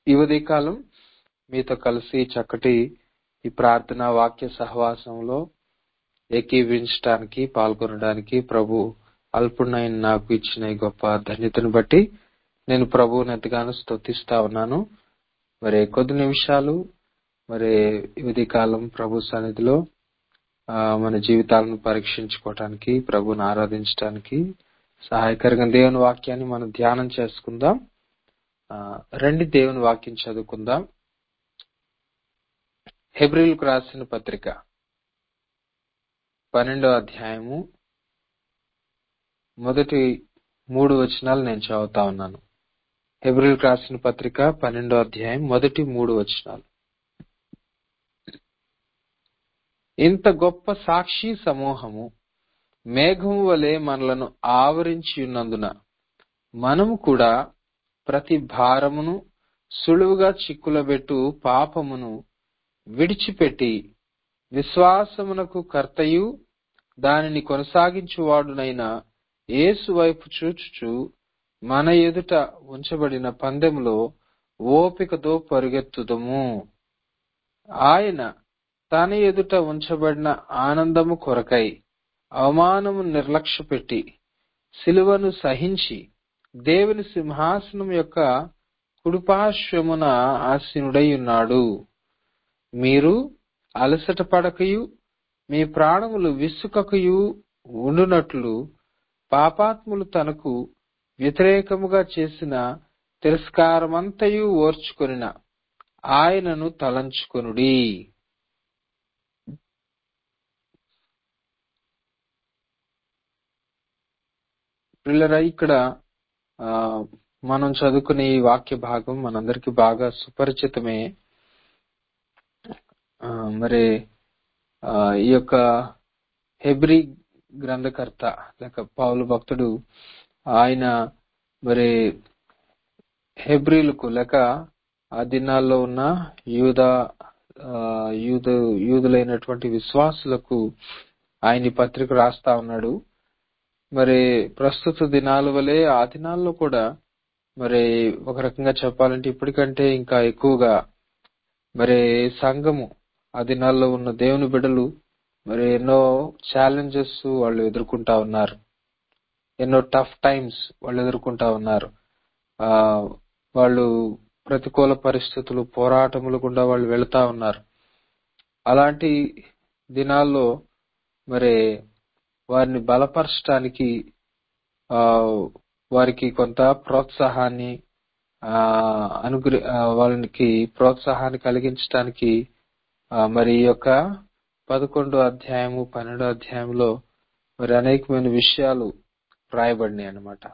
ఈ ఉదయకాలం మీతో కలిసి చక్కటి ఈ ప్రార్థన వాక్య సహవాసంలో ఏకీవించడానికి పాల్గొనడానికి ప్రభు అల్పుడైన నాకు ఇచ్చిన ఈ గొప్ప ధన్యతను బట్టి నేను ప్రభువుని ఎంతగానో స్తుతిస్తా ఉన్నాను మరి కొద్ది నిమిషాలు మరి ఈ ఉదయకాలం ప్రభు సన్నిధిలో ఆ, మన జీవితాలను పరీక్షించుకోవటానికి ప్రభుని ఆరాధించడానికి సహాయకరంగా దేవుని వాక్యాన్ని మనం ధ్యానం చేసుకుందాం ఆ, రండి దేవుని వాక్యం చదువుకుందాం హెబ్రిల్కు రాసిన పత్రిక పన్నెండో అధ్యాయము మొదటి మూడు వచనాలు నేను చదువుతా ఉన్నాను హెబ్రిల్కు రాసిన పత్రిక పన్నెండో అధ్యాయం మొదటి మూడు వచనాలు ఇంత గొప్ప సాక్షి సమూహము మేఘము వలె మనలను ఆవరించి ఉన్నందున మనము కూడా ప్రతి భారమును సులువుగా చిక్కులబెట్టు పాపమును విడిచిపెట్టి విశ్వాసమునకు కర్తయు దానిని కొనసాగించువాడునైన యేసు వైపు చూచుచు మన ఎదుట ఉంచబడిన పందెములో ఓపికతో పరుగెత్తుదము ఆయన తన ఎదుట ఉంచబడిన ఆనందము కొరకై అవమానము నిర్లక్ష్యపెట్టి సిలువను సహించి దేవుని సింహాసనం యొక్క కుడిపార్శ్వమున ఆసీనుడై ఉన్నాడు మీరు అలసట పడకయు మీ ప్రాణములు విసుకకయు ఉండునట్లు పాపాత్ములు తనకు వ్యతిరేకముగా చేసిన తిరస్కారమంతయు ఓర్చుకొనిన ఆయనను తలంచుకొనుడి పిల్లరా ఇక్కడ ఆ, మనం చదువుకునే ఈ వాక్య భాగం మనందరికి బాగా సుపరిచితమే ఆ, మరి ఆ, ఈ యొక్క హెబ్రి గ్రంథకర్త లేక పౌలు భక్తుడు ఆయన మరి హెబ్రిలకు లేక ఆ దినాల్లో ఉన్న యూద ఆ, యూద యూదులైనటువంటి విశ్వాసులకు ఆయన ఈ పత్రిక రాస్తా ఉన్నాడు మరి ప్రస్తుత దినాల వలె ఆ దినాల్లో కూడా మరి ఒక రకంగా చెప్పాలంటే ఇప్పటికంటే ఇంకా ఎక్కువగా మరి సంఘము ఆ దినాల్లో ఉన్న దేవుని బిడ్డలు మరి ఎన్నో ఛాలెంజెస్ వాళ్ళు ఎదుర్కొంటా ఉన్నారు ఎన్నో టఫ్ టైమ్స్ వాళ్ళు ఎదుర్కొంటా ఉన్నారు ఆ వాళ్ళు ప్రతికూల పరిస్థితులు పోరాటములు గుండా వాళ్ళు వెళ్తా ఉన్నారు అలాంటి దినాల్లో మరి వారిని బలపరచడానికి ఆ వారికి కొంత ప్రోత్సాహాన్ని ఆ అనుగ్ర ఆ, వాళ్ళకి ప్రోత్సాహాన్ని కలిగించడానికి ఆ, మరి ఈ యొక్క పదకొండో అధ్యాయము పన్నెండో అధ్యాయంలో మరి అనేకమైన విషయాలు రాయబడినాయి అన్నమాట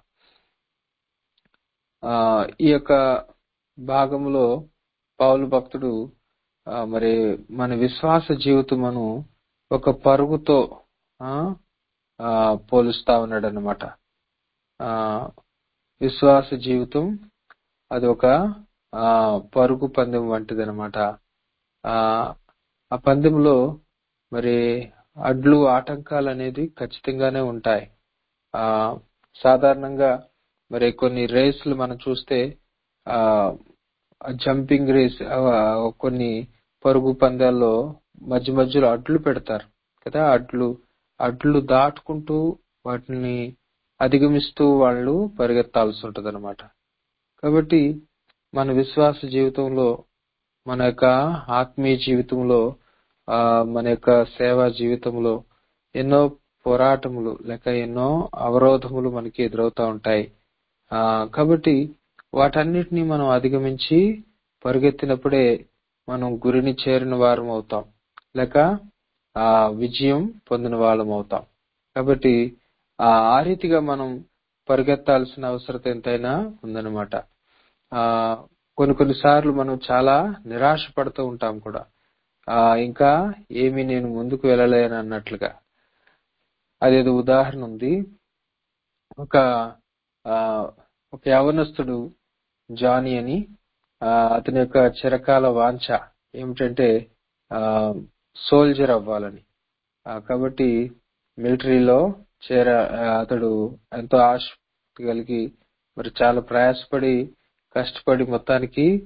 ఆ ఈ యొక్క భాగంలో పౌలు భక్తుడు ఆ, మరి మన విశ్వాస జీవితమును ఒక పరుగుతో ఆ, ఆ, పోలుస్తా ఉన్నాడు అనమాట విశ్వాస జీవితం అది ఒక ఆ, పరుగు పందెం వంటిది అనమాట ఆ పందెంలో మరి అడ్లు ఆటంకాలు అనేది ఖచ్చితంగానే ఉంటాయి ఆ సాధారణంగా మరి కొన్ని రేసులు మనం చూస్తే ఆ జంపింగ్ రేస్ కొన్ని పరుగు పందాల్లో మధ్య మధ్యలో అడ్లు పెడతారు కదా అడ్లు అడ్లు దాటుకుంటూ వాటిని అధిగమిస్తూ వాళ్ళు పరిగెత్తాల్సి ఉంటది కాబట్టి మన విశ్వాస జీవితంలో మన యొక్క ఆత్మీయ జీవితంలో ఆ మన యొక్క సేవా జీవితంలో ఎన్నో పోరాటములు లేక ఎన్నో అవరోధములు మనకి ఎదురవుతా ఉంటాయి ఆ కాబట్టి వాటన్నిటిని మనం అధిగమించి పరిగెత్తినప్పుడే మనం గురిని చేరిన వారం అవుతాం లేక ఆ విజయం పొందిన వాళ్ళం అవుతాం కాబట్టి ఆ ఆ రీతిగా మనం పరిగెత్తాల్సిన అవసరత ఎంతైనా ఉందన్నమాట ఆ కొన్ని కొన్ని సార్లు మనం చాలా నిరాశ పడుతూ ఉంటాం కూడా ఆ ఇంకా ఏమీ నేను ముందుకు వెళ్ళలేను అన్నట్లుగా అదేదో ఉదాహరణ ఉంది ఒక ఆ ఒక యవనస్తుడు జానీ అని ఆ అతని యొక్క చిరకాల వాంఛ ఏమిటంటే ఆ సోల్జర్ అవ్వాలని ఆ కాబట్టి మిలిటరీలో చేర ఆ, అతడు ఎంతో ఆసక్తి కలిగి మరి చాలా ప్రయాసపడి కష్టపడి మొత్తానికి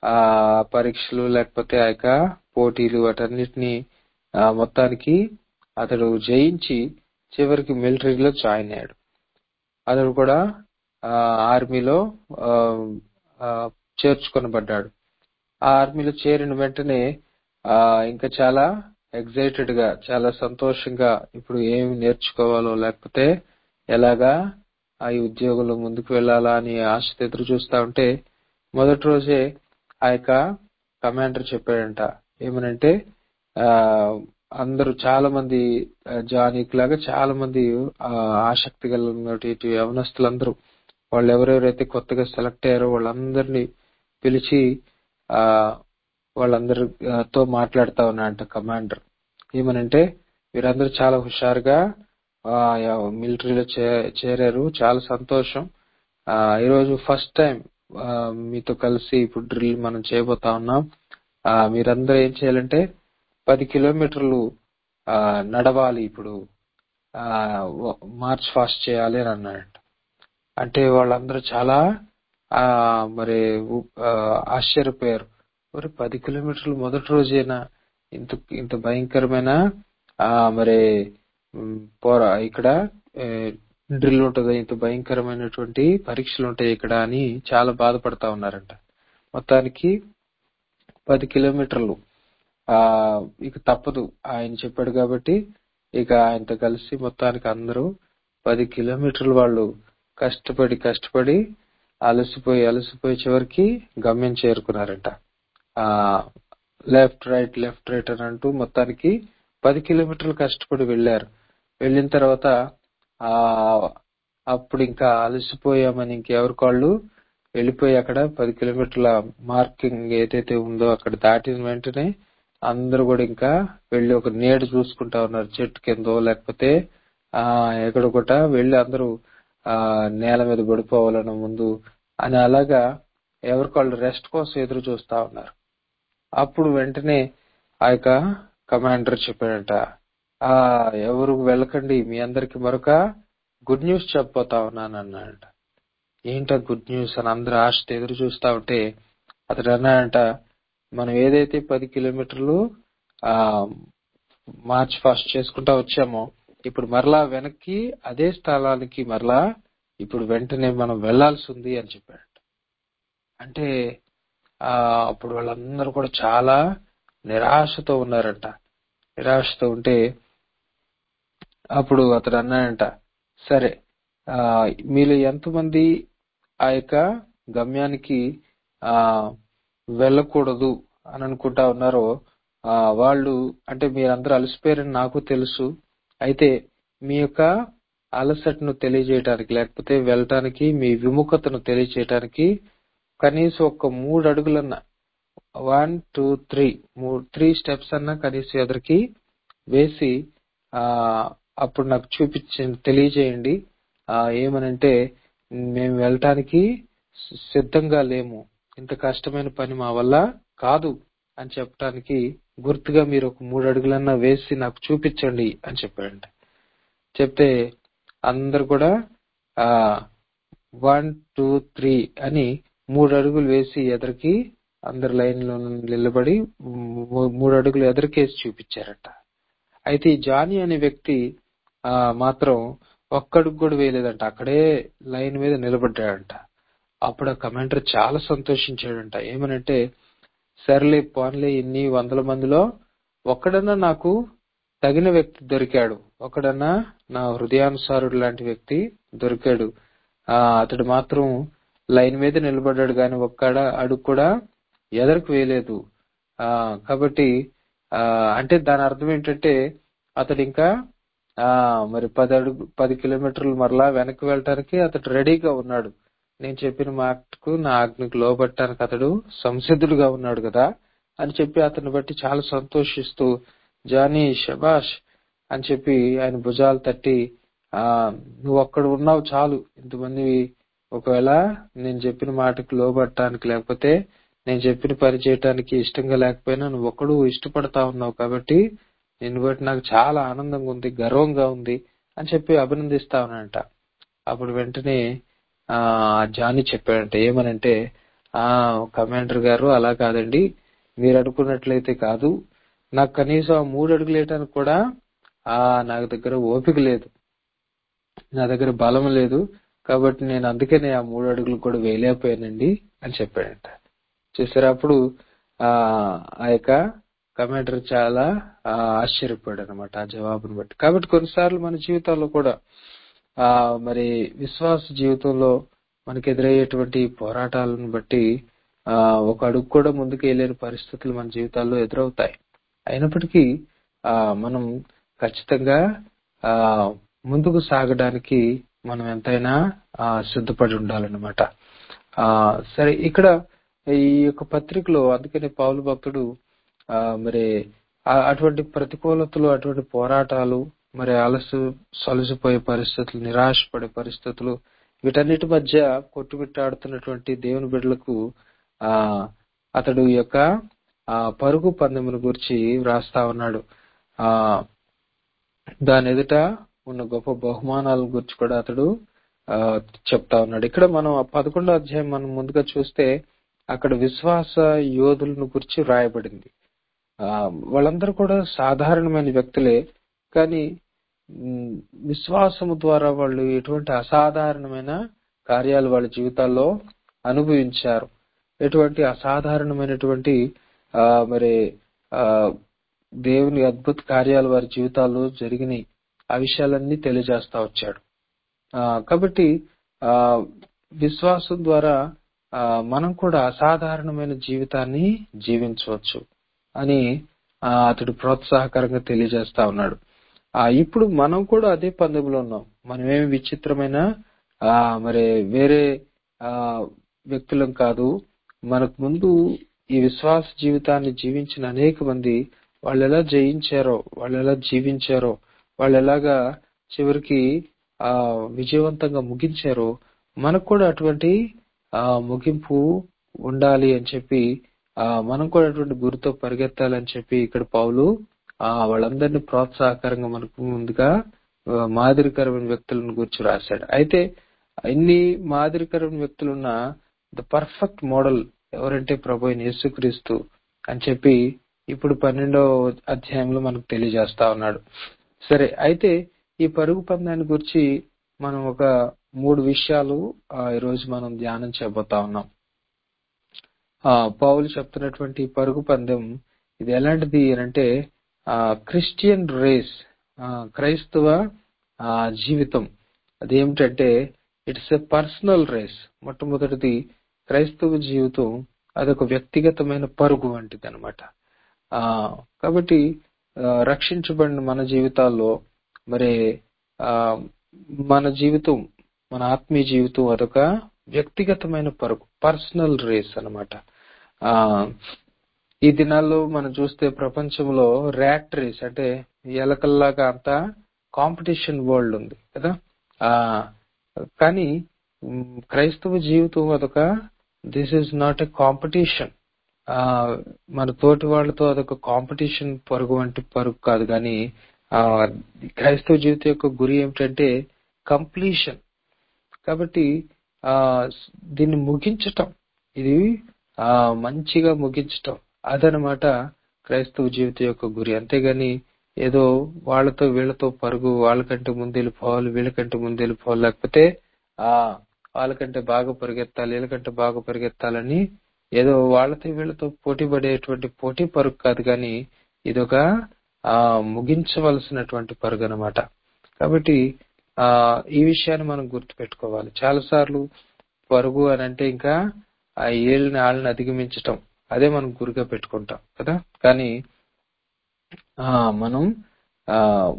ఆ పరీక్షలు లేకపోతే ఆ యొక్క పోటీలు వాటన్నిటిని ఆ, మొత్తానికి అతడు జయించి చివరికి మిలిటరీలో జాయిన్ అయ్యాడు అతడు కూడా ఆ, ఆర్మీలో ఆ, ఆ, చేర్చుకొనబడ్డాడు ఆ ఆర్మీలో చేరిన వెంటనే ఆ ఇంకా చాలా ఎగ్జైటెడ్ గా చాలా సంతోషంగా ఇప్పుడు ఏమి నేర్చుకోవాలో లేకపోతే ఎలాగా ఆ ఈ ఉద్యోగంలో ముందుకు వెళ్ళాలా అని ఆశతో ఎదురు చూస్తా ఉంటే మొదటి రోజే ఆ యొక్క కమాండర్ చెప్పాడంట ఏమనంటే ఆ అందరూ చాలా మంది ఆ, జానీక్ లాగా చాలా మంది ఆ, ఆసక్తి కలిగినటువంటి యవనస్తులందరూ వాళ్ళు ఎవరెవరైతే కొత్తగా సెలెక్ట్ అయ్యారో వాళ్ళందరినీ పిలిచి ఆ వాళ్ళందరితో మాట్లాడుతా ఉన్నాడంట కమాండర్ ఏమనంటే వీరందరూ చాలా హుషారుగా ఆ, యా- మిలిటరీలో చే- చేరారు చాలా సంతోషం ఆ ఈరోజు ఫస్ట్ టైం మీతో కలిసి ఇప్పుడు డ్రిల్ మనం చేయబోతా ఉన్నాం ఆ మీరందరూ ఏం చేయాలంటే పది కిలోమీటర్లు ఆ నడవాలి ఇప్పుడు ఆ మార్చ్ ఫాస్ట్ చేయాలి అని అన్నాడంట అంటే వాళ్ళందరూ చాలా ఆ మరి ఉ- ఆ, ఆశ్చర్యపోయారు మరి పది కిలోమీటర్లు మొదటి రోజేనా ఇంత ఇంత భయంకరమైన ఆ మరి ఉమ్, పోరా ఇక్కడ డ్రిల్ ఉంటది ఇంత భయంకరమైనటువంటి పరీక్షలు ఉంటాయి ఇక్కడ అని చాలా బాధపడతా ఉన్నారంట మొత్తానికి పది కిలోమీటర్లు ఆ ఇక తప్పదు ఆయన చెప్పాడు కాబట్టి ఇక ఆయనతో కలిసి మొత్తానికి అందరూ పది కిలోమీటర్లు వాళ్ళు కష్టపడి కష్టపడి అలసిపోయి అలసిపోయి చివరికి గమ్యం చేరుకున్నారంట ఆ లెఫ్ట్ రైట్ లెఫ్ట్ రైట్ అని అంటూ మొత్తానికి పది కిలోమీటర్లు కష్టపడి వెళ్ళారు వెళ్ళిన తర్వాత ఆ అప్పుడు ఇంకా అలసిపోయామని ఇంకెవరికి వాళ్ళు వెళ్ళిపోయి అక్కడ పది కిలోమీటర్ల మార్కింగ్ ఏదైతే ఉందో అక్కడ దాటిన వెంటనే అందరూ కూడా ఇంకా వెళ్ళి ఒక నీడ చూసుకుంటా ఉన్నారు చెట్టు కిందో లేకపోతే ఆ ఎక్కడ కూడా వెళ్ళి అందరూ ఆ నేల మీద పడిపోవాలన్న ముందు అని అలాగా ఎవరికి వాళ్ళు రెస్ట్ కోసం ఎదురు చూస్తా ఉన్నారు అప్పుడు వెంటనే ఆ యొక్క కమాండర్ చెప్పాడంట ఆ ఎవరు వెళ్ళకండి మీ అందరికి మరొక గుడ్ న్యూస్ చెప్పబోతా ఉన్నాను అన్నాడంట ఏంటా గుడ్ న్యూస్ అని అందరూ ఆశతో ఎదురు చూస్తా ఉంటే అతడు అన్నాడంట మనం ఏదైతే పది కిలోమీటర్లు ఆ మార్చ్ ఫాస్ట్ చేసుకుంటా వచ్చామో ఇప్పుడు మరలా వెనక్కి అదే స్థలానికి మరలా ఇప్పుడు వెంటనే మనం వెళ్లాల్సి ఉంది అని చెప్పాడు అంటే ఆ అప్పుడు వాళ్ళందరూ కూడా చాలా నిరాశతో ఉన్నారంట నిరాశతో ఉంటే అప్పుడు అతడు అన్నాడంట సరే ఆ మీలో ఎంతమంది ఆ యొక్క గమ్యానికి ఆ వెళ్ళకూడదు అని అనుకుంటా ఉన్నారో ఆ వాళ్ళు అంటే మీరందరూ అలసిపోయారని నాకు తెలుసు అయితే మీ యొక్క అలసటను తెలియజేయడానికి లేకపోతే వెళ్ళటానికి మీ విముఖతను తెలియజేయడానికి కనీసం ఒక మూడు అడుగులన్న వన్ టూ త్రీ మూడు త్రీ స్టెప్స్ అన్నా కనీసం ఎదురికి వేసి ఆ అప్పుడు నాకు చూపించి తెలియజేయండి ఆ ఏమనంటే మేము వెళ్ళటానికి సి- సిద్ధంగా లేము ఇంత కష్టమైన పని మా వల్ల కాదు అని చెప్పడానికి గుర్తుగా మీరు ఒక మూడు అడుగులన్నా వేసి నాకు చూపించండి అని చెప్పాడంట చెప్తే అందరు కూడా ఆ వన్ టూ త్రీ అని మూడు అడుగులు వేసి ఎదరికి అందరు లైన్ లో నిలబడి మూ- మూడు అడుగులు ఎదరికేసి చూపించారట అయితే ఈ జానీ అనే వ్యక్తి ఆ మాత్రం ఒక్కడికి కూడా వేయలేదంట అక్కడే లైన్ మీద నిలబడ్డాడంట అప్పుడు ఆ కమాండర్ చాలా సంతోషించాడంట ఏమనంటే సర్లే పోన్లే ఇన్ని వందల మందిలో ఒక్కడన్నా నాకు తగిన వ్యక్తి దొరికాడు ఒకడన్నా నా హృదయానుసారుడు లాంటి వ్యక్తి దొరికాడు ఆ అతడు మాత్రం లైన్ మీద నిలబడ్డాడు గాని ఒక్కడ అడుగు కూడా ఎదరకు వేయలేదు ఆ కాబట్టి ఆ అంటే దాని అర్థం ఏంటంటే అతడు ఇంకా ఆ మరి పది అడుగు పది కిలోమీటర్లు మరలా వెనక్కి వెళ్ళటానికి అతడు రెడీగా ఉన్నాడు నేను చెప్పిన మాటకు నా ఆజ్ఞకు లోబట్టడానికి అతడు సంసిద్ధుడుగా ఉన్నాడు కదా అని చెప్పి అతన్ని బట్టి చాలా సంతోషిస్తూ జానీ షబాష్ అని చెప్పి ఆయన భుజాలు తట్టి ఆ నువ్వు అక్కడ ఉన్నావు చాలు ఇంతమంది ఒకవేళ నేను చెప్పిన మాటకు లోబట్టడానికి లేకపోతే నేను చెప్పిన పని చేయటానికి ఇష్టంగా లేకపోయినా నువ్వు ఒక్కడు ఇష్టపడతా ఉన్నావు కాబట్టి నిన్ను బట్టి నాకు చాలా ఆనందంగా ఉంది గర్వంగా ఉంది అని చెప్పి అభినందిస్తా ఉన్నానంట అప్పుడు వెంటనే ఆ జానీ చెప్పాడంట ఏమనంటే ఆ కమాండర్ గారు అలా కాదండి మీరు అనుకున్నట్లయితే కాదు నాకు కనీసం ఆ మూడు అడుగులు వేయటానికి కూడా ఆ నాకు దగ్గర ఓపిక లేదు నా దగ్గర బలం లేదు కాబట్టి నేను అందుకనే ఆ మూడు అడుగులు కూడా వేయలేకపోయానండి అని చెప్పాడంట చూసారా అప్పుడు ఆ ఆ యొక్క కమాండర్ చాలా ఆ, ఆశ్చర్యపోయాడు అనమాట ఆ జవాబును బట్టి కాబట్టి కొన్నిసార్లు మన జీవితాల్లో కూడా ఆ మరి విశ్వాస జీవితంలో మనకు ఎదురయ్యేటువంటి పోరాటాలను బట్టి ఆ ఒక అడుగు కూడా ముందుకు వేయలేని పరిస్థితులు మన జీవితాల్లో ఎదురవుతాయి అయినప్పటికీ ఆ మనం ఖచ్చితంగా ఆ ముందుకు సాగడానికి మనం ఎంతైనా ఆ సిద్ధపడి ఉండాలన్నమాట ఆ సరే ఇక్కడ ఈ యొక్క పత్రికలో అందుకనే పౌలు భక్తుడు ఆ మరి ఆ- అటువంటి ప్రతికూలతలు అటువంటి పోరాటాలు మరి అలసు సొలసిపోయే పరిస్థితులు నిరాశపడే పరిస్థితులు వీటన్నిటి మధ్య కొట్టుమిట్టాడుతున్నటువంటి దేవుని బిడ్డలకు ఆ అతడు ఈ యొక్క ఆ పరుగు పందెమును గురించి వ్రాస్తా ఉన్నాడు ఆ దాని ఎదుట ఉన్న గొప్ప బహుమానాల గురించి కూడా అతడు ఆ చెప్తా ఉన్నాడు ఇక్కడ మనం ఆ పదకొండో అధ్యాయం మనం ముందుగా చూస్తే అక్కడ విశ్వాస యోధులను గురించి వ్రాయబడింది ఆ వాళ్ళందరూ కూడా సాధారణమైన వ్యక్తులే కానీ ఉమ్, విశ్వాసము ద్వారా వాళ్ళు ఎటువంటి అసాధారణమైన కార్యాలు వాళ్ళ జీవితాల్లో అనుభవించారు ఎటువంటి అసాధారణమైనటువంటి ఆ మరి ఆ దేవుని అద్భుత కార్యాలు వారి జీవితాల్లో జరిగినాయి ఆ విషయాలన్నీ తెలియజేస్తా వచ్చాడు ఆ కాబట్టి ఆ విశ్వాసం ద్వారా ఆ మనం కూడా అసాధారణమైన జీవితాన్ని జీవించవచ్చు అని ఆ, అతడు ప్రోత్సాహకరంగా తెలియజేస్తా ఉన్నాడు ఆ ఇప్పుడు మనం కూడా అదే పందెంలో ఉన్నాం మనమేమి విచిత్రమైన ఆ మరి వేరే ఆ వ్యక్తులం కాదు మనకు ముందు ఈ విశ్వాస జీవితాన్ని జీవించిన అనేక మంది వాళ్ళు ఎలా జయించారో వాళ్ళు ఎలా జీవించారో వాళ్ళు ఎలాగా చివరికి ఆ విజయవంతంగా ముగించారో మనకు కూడా అటువంటి ఆ ముగింపు ఉండాలి అని చెప్పి ఆ మనం కూడా అటువంటి గురితో పరిగెత్తాలని చెప్పి ఇక్కడ పౌలు ఆ వాళ్ళందరినీ ప్రోత్సాహకరంగా మనకు ముందుగా ఆ, మాదిరికరమైన వ్యక్తులను గురించి రాశాడు అయితే ఇన్ని మాదిరికరమైన వ్యక్తులున్న ద పర్ఫెక్ట్ మోడల్ ఎవరంటే ప్రభు అయిన యేసుక్రీస్తు అని చెప్పి ఇప్పుడు పన్నెండవ అధ్యాయంలో మనకు తెలియజేస్తా ఉన్నాడు సరే అయితే ఈ పరుగు పందాన్ని గురించి మనం ఒక మూడు విషయాలు ఆ, ఈరోజు మనం ధ్యానం చేయబోతా ఉన్నాం ఆ పౌలు చెప్తున్నటువంటి ఈ పరుగు పందెం ఇది ఎలాంటిది అని అంటే ఆ క్రిస్టియన్ రేస్ ఆ, క్రైస్తవ ఆ, జీవితం అదేమిటంటే ఇట్స్ ఎ పర్సనల్ రేస్ మొట్టమొదటిది క్రైస్తవ జీవితం అదొక వ్యక్తిగతమైన పరుగు వంటిది అనమాట కాబట్టి ఆ, రక్షించబడిన మన జీవితాల్లో మరి ఆ, మన జీవితం మన ఆత్మీయ జీవితం అదొక వ్యక్తిగతమైన పరుగు పర్సనల్ రేస్ అన్నమాట ఆ ఈ దినాల్లో మనం చూస్తే ప్రపంచంలో ర్యాట్ రేస్ అంటే ఎలకల్లాగా అంతా కాంపిటీషన్ వరల్డ్ ఉంది కదా ఆ కానీ మ్, క్రైస్తవ జీవితం అదొక this is not a competition ఆ మన తోటి వాళ్ళతో అదొక కాంపిటీషన్ పరుగు వంటి పరుగు కాదు కానీ ఆ క్రైస్తవ జీవితం యొక్క గురి ఏమిటంటే కంప్లీషన్ కాబట్టి ఆ దీన్ని ముగించటం ఇది ఆ మంచిగా ముగించటం అదనమాట క్రైస్తవ జీవితం యొక్క గురి అంతేగాని ఏదో వాళ్ళతో వీళ్ళతో పరుగు వాళ్ళకంటే ముందు వెళ్ళిపోవాలి వీళ్ళకంటే ముందు వెళ్ళిపోవాలి లేకపోతే ఆ వాళ్ళకంటే బాగా పరిగెత్తాలి వీళ్ళకంటే బాగా పరిగెత్తాలని ఏదో వాళ్ళతో వీళ్ళతో పోటీ పడేటువంటి పోటీ పరుగు కాదు కానీ ఇదొక ఆ ముగించవలసినటువంటి పరుగు అనమాట కాబట్టి ఆ ఈ విషయాన్ని మనం గుర్తుపెట్టుకోవాలి చాలా సార్లు పరుగు అని అంటే ఇంకా ఆ ఏళ్ళని ఆళ్ళని అధిగమించటం అదే మనం గురిగా పెట్టుకుంటాం కదా కానీ ఆ మనం ఆ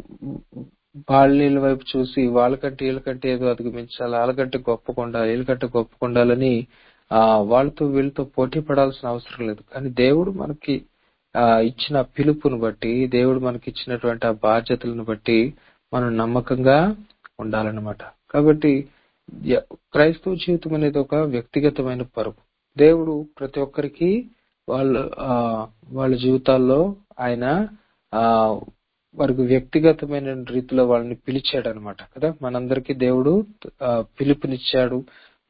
వాళ్ళ వైపు చూసి వాళ్ళకంటే వీళ్ళకంటే ఏదో అధిగమించాలి వాళ్ళకంటే గొప్పగా ఉండాలి వీళ్ళకంటే గొప్పగా ఉండాలని ఆ వాళ్ళతో వీళ్ళతో పోటీ పడాల్సిన అవసరం లేదు కానీ దేవుడు మనకి ఆ ఇచ్చిన పిలుపును బట్టి దేవుడు మనకి ఇచ్చినటువంటి ఆ బాధ్యతలను బట్టి మనం నమ్మకంగా ఉండాలన్నమాట కాబట్టి య- క్రైస్తవ జీవితం అనేది ఒక వ్యక్తిగతమైన పరుగు దేవుడు ప్రతి ఒక్కరికి వాళ్ళ ఆ, వాళ్ళ జీవితాల్లో ఆయన ఆ వారికి వ్యక్తిగతమైన రీతిలో వాళ్ళని పిలిచాడు అనమాట కదా మనందరికీ దేవుడు ఆ, పిలుపునిచ్చాడు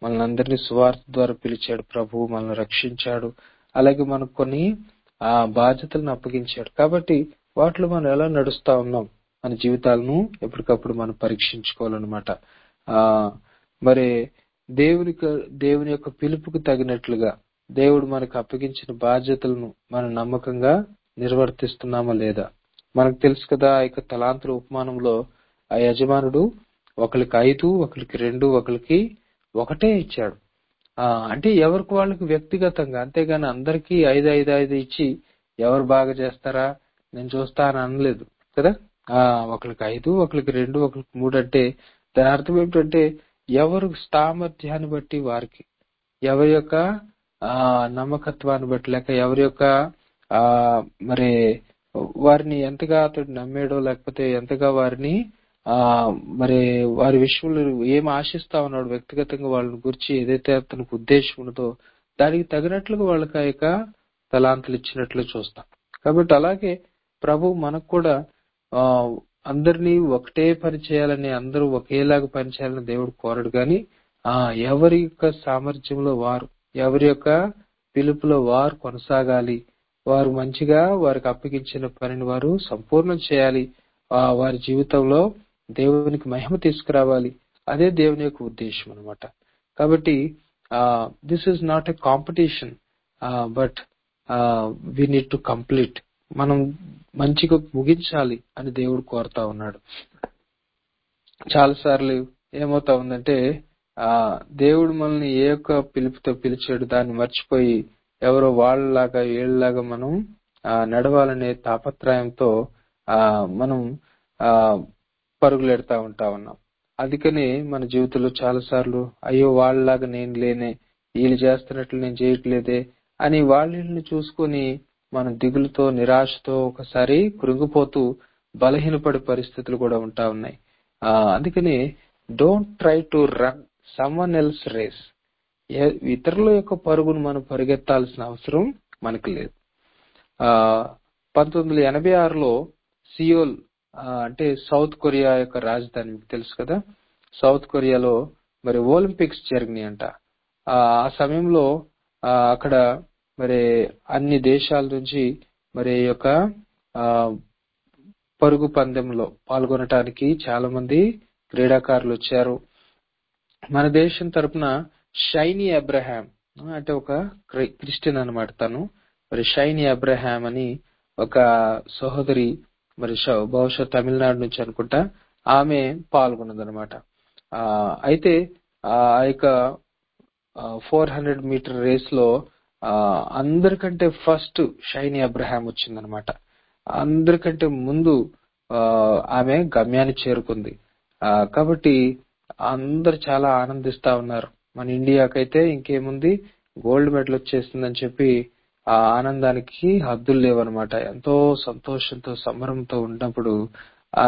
మనల్ని అందరినీ సువార్త ద్వారా పిలిచాడు ప్రభు మనల్ని రక్షించాడు అలాగే మనకు కొన్ని ఆ బాధ్యతలను అప్పగించాడు కాబట్టి వాటిలో మనం ఎలా నడుస్తా ఉన్నాం మన జీవితాలను ఎప్పటికప్పుడు మనం పరీక్షించుకోవాలన్నమాట ఆ మరి దేవునికి దేవుని యొక్క పిలుపుకు తగినట్లుగా దేవుడు మనకు అప్పగించిన బాధ్యతలను మనం నమ్మకంగా నిర్వర్తిస్తున్నామా లేదా మనకు తెలుసు కదా ఆ యొక్క తలాంతుల ఉపమానంలో ఆ యజమానుడు ఒకరికి ఐదు ఒకరికి రెండు ఒకరికి ఒకటే ఇచ్చాడు ఆ అంటే ఎవరికి వాళ్ళకి వ్యక్తిగతంగా అంతేగాని అందరికీ ఐదు ఐదు ఐదు ఇచ్చి ఎవరు బాగా చేస్తారా నేను చూస్తా అని అనలేదు కదా ఆ ఒకరికి ఐదు ఒకరికి రెండు ఒకరికి మూడు అంటే దాని అర్థం ఏమిటంటే ఎవరు సామర్థ్యాన్ని బట్టి వారికి ఎవరి యొక్క ఆ నమ్మకత్వాన్ని బట్టి లేక ఎవరి యొక్క ఆ మరి వారిని ఎంతగా అతడు నమ్మాడో లేకపోతే ఎంతగా వారిని ఆ మరి వారి విషయంలో ఏం ఆశిస్తా ఉన్నాడు వ్యక్తిగతంగా వాళ్ళని గురించి ఏదైతే అతనికి ఉద్దేశం ఉన్నదో దానికి తగినట్లుగా వాళ్ళకి ఆ యొక్క తలాంతులు ఇచ్చినట్లు చూస్తాం కాబట్టి అలాగే ప్రభు మనకు కూడా ఆ అందరినీ ఒకటే పని చేయాలని అందరూ ఒకేలాగా పని చేయాలని దేవుడు కోరడు కానీ ఆ ఎవరి యొక్క సామర్థ్యంలో వారు ఎవరి యొక్క పిలుపులో వారు కొనసాగాలి వారు మంచిగా వారికి అప్పగించిన పనిని వారు సంపూర్ణం చేయాలి ఆ వారి జీవితంలో దేవునికి మహిమ తీసుకురావాలి అదే దేవుని యొక్క ఉద్దేశం అనమాట కాబట్టి this is not a competition but we need to complete మనం మంచిగా ముగించాలి అని దేవుడు కోరుతా ఉన్నాడు చాలా సార్లు ఏమవుతా ఉందంటే ఆ దేవుడు మనల్ని ఏ యొక్క పిలుపుతో పిలిచాడు దాన్ని మర్చిపోయి ఎవరో వాళ్ళలాగా వీళ్ళలాగా మనం ఆ నడవాలనే తాపత్రయంతో ఆ మనం ఆ పరుగులెడతా ఉంటా ఉన్నాం అందుకని మన జీవితంలో చాలా సార్లు అయ్యో వాళ్ళలాగా నేను లేనే వీళ్ళు చేస్తున్నట్లు నేను చేయట్లేదే అని వాళ్ళని చూసుకొని మన దిగులుతో నిరాశతో ఒకసారి కృంగిపోతూ బలహీనపడే పరిస్థితులు కూడా ఉంటా ఉన్నాయి ఆ అందుకని don't try to run someone else race ఇతరుల యొక్క పరుగును మనం పరిగెత్తాల్సిన అవసరం మనకు లేదు ఆ పంతొమ్మిది వందల ఎనభై ఆరులో సియోల్ అంటే సౌత్ కొరియా యొక్క రాజధాని మీకు తెలుసు కదా సౌత్ కొరియాలో మరి ఒలింపిక్స్ జరిగినాయి అంట ఆ సమయంలో అక్కడ మరి అన్ని దేశాల నుంచి మరి యొక్క పరుగు పందెంలో పాల్గొనటానికి చాలా మంది క్రీడాకారులు వచ్చారు మన దేశం తరపున షైనీ అబ్రహాం అంటే ఒక క్రిస్టియన్ అనమాట తను మరి షైనీ అబ్రహాం అని ఒక సహోదరి మరి బహుశా తమిళనాడు నుంచి అనుకుంటా ఆమె పాల్గొన్నదనమాట అయితే ఆ యొక్క ఫోర్ హండ్రెడ్ మీటర్ రేస్ లో అందరికంటే ఫస్ట్ షైనీ అబ్రహాం వచ్చిందనమాట అందరికంటే ముందు ఆమె గమ్యాన్ని చేరుకుంది కాబట్టి అందరు చాలా ఆనందిస్తా ఉన్నారు మన ఇండియాకైతే ఇంకేముంది గోల్డ్ మెడల్ వచ్చేసిందని చెప్పి ఆ ఆనందానికి హద్దులు లేవన్నమాట ఎంతో సంతోషంతో సంబరంతో ఉన్నప్పుడు ఆ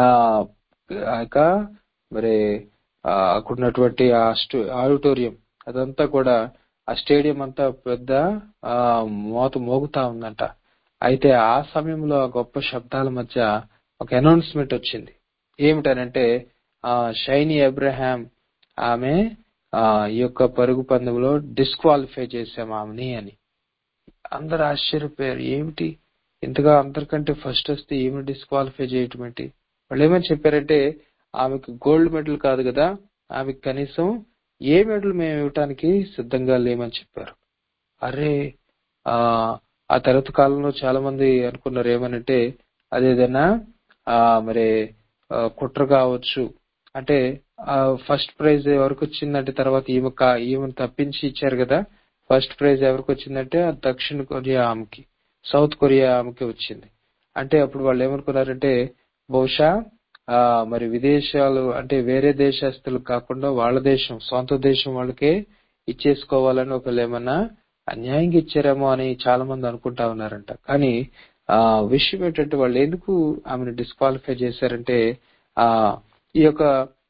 యొక్క మరి అక్కడున్నటువంటి ఆ ఆడిటోరియం అదంతా కూడా ఆ స్టేడియం అంతా పెద్ద ఆ మోత మోగుతా ఉందంట అయితే ఆ సమయంలో ఆ గొప్ప శబ్దాల మధ్య ఒక అనౌన్స్మెంట్ వచ్చింది ఏమిటనంటే ఆ షైనీ అబ్రహాం ఆమె ఆ ఈ యొక్క పరుగు పందెంలో డిస్క్వాలిఫై చేసాం ఆమెని అని అందరు ఆశ్చర్యపోయారు ఏమిటి ఇంతగా అందరికంటే ఫస్ట్ వస్తే ఏమి డిస్క్వాలిఫై చేయటం ఏంటి వాళ్ళు ఏమని చెప్పారంటే ఆమెకు గోల్డ్ మెడల్ కాదు కదా ఆమెకు కనీసం ఏ మెడల్ మేము ఇవ్వటానికి సిద్ధంగా లేమని చెప్పారు అరే ఆ ఆ తర్వాత కాలంలో చాలా మంది అనుకున్నారు ఏమనంటే అదేదైనా ఆ మరి కుట్ర కావచ్చు అంటే ఫస్ట్ ప్రైజ్ ఎవరికి వచ్చిందంటే తర్వాత ఈమె ఈమెను తప్పించి ఇచ్చారు కదా ఫస్ట్ ప్రైజ్ ఎవరికి వచ్చిందంటే దక్షిణ కొరియా ఆమెకి సౌత్ కొరియా ఆమెకి వచ్చింది అంటే అప్పుడు వాళ్ళు ఏమనుకున్నారంటే బహుశా ఆ మరి విదేశాలు అంటే వేరే దేశస్తులు కాకుండా వాళ్ళ దేశం సొంత దేశం వాళ్ళకే ఇచ్చేసుకోవాలని ఒకళ్ళు ఏమన్నా అన్యాయంగా ఇచ్చారేమో అని చాలా మంది అనుకుంటా ఉన్నారంట కానీ ఆ విషయం ఏంటంటే వాళ్ళు ఎందుకు ఆమెను డిస్క్వాలిఫై చేశారంటే ఆ ఈ యొక్క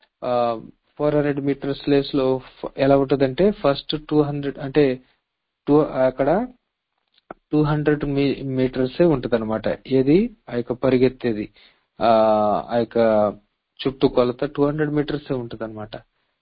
ఫోర్ హండ్రెడ్ మీటర్స్ రేస్ లో ఎలా ఉంటదంటే ఫస్ట్ టూ హండ్రెడ్ అంటే టూ అక్కడ టూ హండ్రెడ్ మీటర్స్ ఉంటది అనమాట ఏది ఆ యొక్క పరిగెత్తేది ఆ ఆ యొక్క చుట్టూ కొలత టూ హండ్రెడ్ మీటర్స్ ఉంటది అనమాట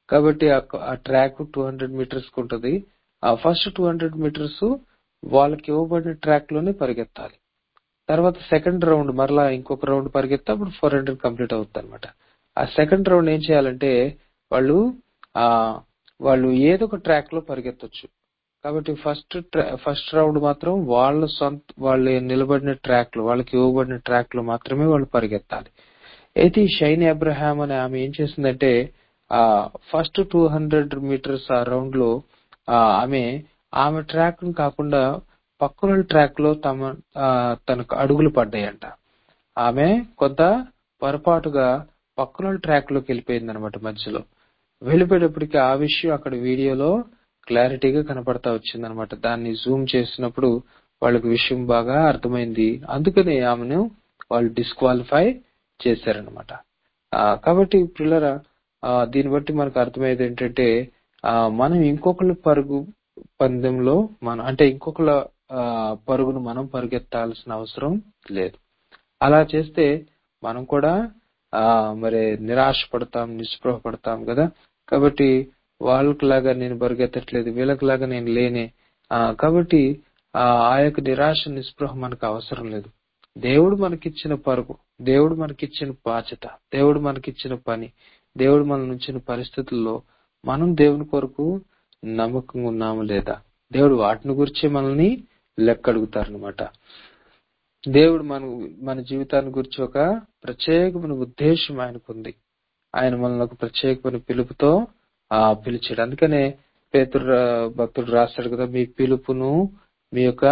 కాబట్టి ఆ- ఆ ట్రాక్ టూ హండ్రెడ్ మీటర్స్ ఉంటుంది ఆ ఫస్ట్ టూ హండ్రెడ్ మీటర్స్ వాళ్ళకి ఇవ్వబడిన ట్రాక్ లోనే పరిగెత్తాలి తర్వాత సెకండ్ రౌండ్ మరలా ఇంకొక రౌండ్ పరిగెత్తే అప్పుడు ఫోర్ హండ్రెడ్ కంప్లీట్ అవుతుంది అనమాట ఆ సెకండ్ రౌండ్ ఏం చేయాలంటే వాళ్ళు ఆ వాళ్ళు ఏదో ఒక ట్రాక్ లో పరిగెత్తొచ్చు కాబట్టి ఫస్ట్ ఫస్ట్ రౌండ్ మాత్రం వాళ్ళ సొంత వాళ్ళు నిలబడిన ట్రాక్ లో వాళ్ళకి ఇవ్వబడిన ట్రాక్ లో మాత్రమే వాళ్ళు పరిగెత్తాలి అయితే ఈ షైన్ అబ్రహాం అనే ఆమె ఏం చేసిందంటే ఆ ఫస్ట్ టూ హండ్రెడ్ మీటర్స్ ఆ రౌండ్ లో ఆ ఆమె ఆమె ట్రాక్ కాకుండా పక్కన ట్రాక్ లో తమ ఆ, తనకు అడుగులు పడ్డాయంట ఆమె కొంత పొరపాటుగా పక్కన ట్రాక్ లోకి వెళ్ళిపోయింది అనమాట మధ్యలో వెళ్ళిపోయేటప్పటికి ఆ విషయం అక్కడ వీడియోలో క్లారిటీగా కనపడతా వచ్చింది అనమాట దాన్ని జూమ్ చేసినప్పుడు వాళ్ళకి విషయం బాగా అర్థమైంది అందుకని ఆమెను వాళ్ళు డిస్క్వాలిఫై చేశారనమాట కాబట్టి పిల్లరా ఆ, దీన్ని బట్టి మనకు అర్థమయ్యేది ఏంటంటే ఆ, మనం ఇంకొకళ్ళ పరుగు పందెంలో మనం అంటే ఇంకొకళ్ళ ఆ, పరుగును మనం పరిగెత్తాల్సిన అవసరం లేదు అలా చేస్తే మనం కూడా ఆ మరి నిరాశ పడతాం నిస్పృహ పడతాం కదా కాబట్టి వాళ్ళకి లాగా నేను పరిగెత్తట్లేదు వీళ్ళకి లాగా నేను లేనే ఆ కాబట్టి ఆ ఆ యొక్క నిరాశ నిస్పృహ మనకు అవసరం లేదు దేవుడు మనకిచ్చిన పరుగు దేవుడు మనకిచ్చిన బాధ్యత దేవుడు మనకిచ్చిన పని దేవుడు మన ఉంచిన పరిస్థితుల్లో మనం దేవుని కొరకు నమ్మకంగా ఉన్నాము లేదా దేవుడు వాటిని గురించి మనల్ని లెక్కడుగుతారనమాట దేవుడు మన మన జీవితాన్ని గురించి ఒక ప్రత్యేకమైన ఉద్దేశం ఆయనకుంది ఆయన మనల్ని ఒక ప్రత్యేకమైన పిలుపుతో ఆ పిలిచాడు అందుకనే పేతురు రా- భక్తుడు రాస్తాడు కదా మీ పిలుపును మీ యొక్క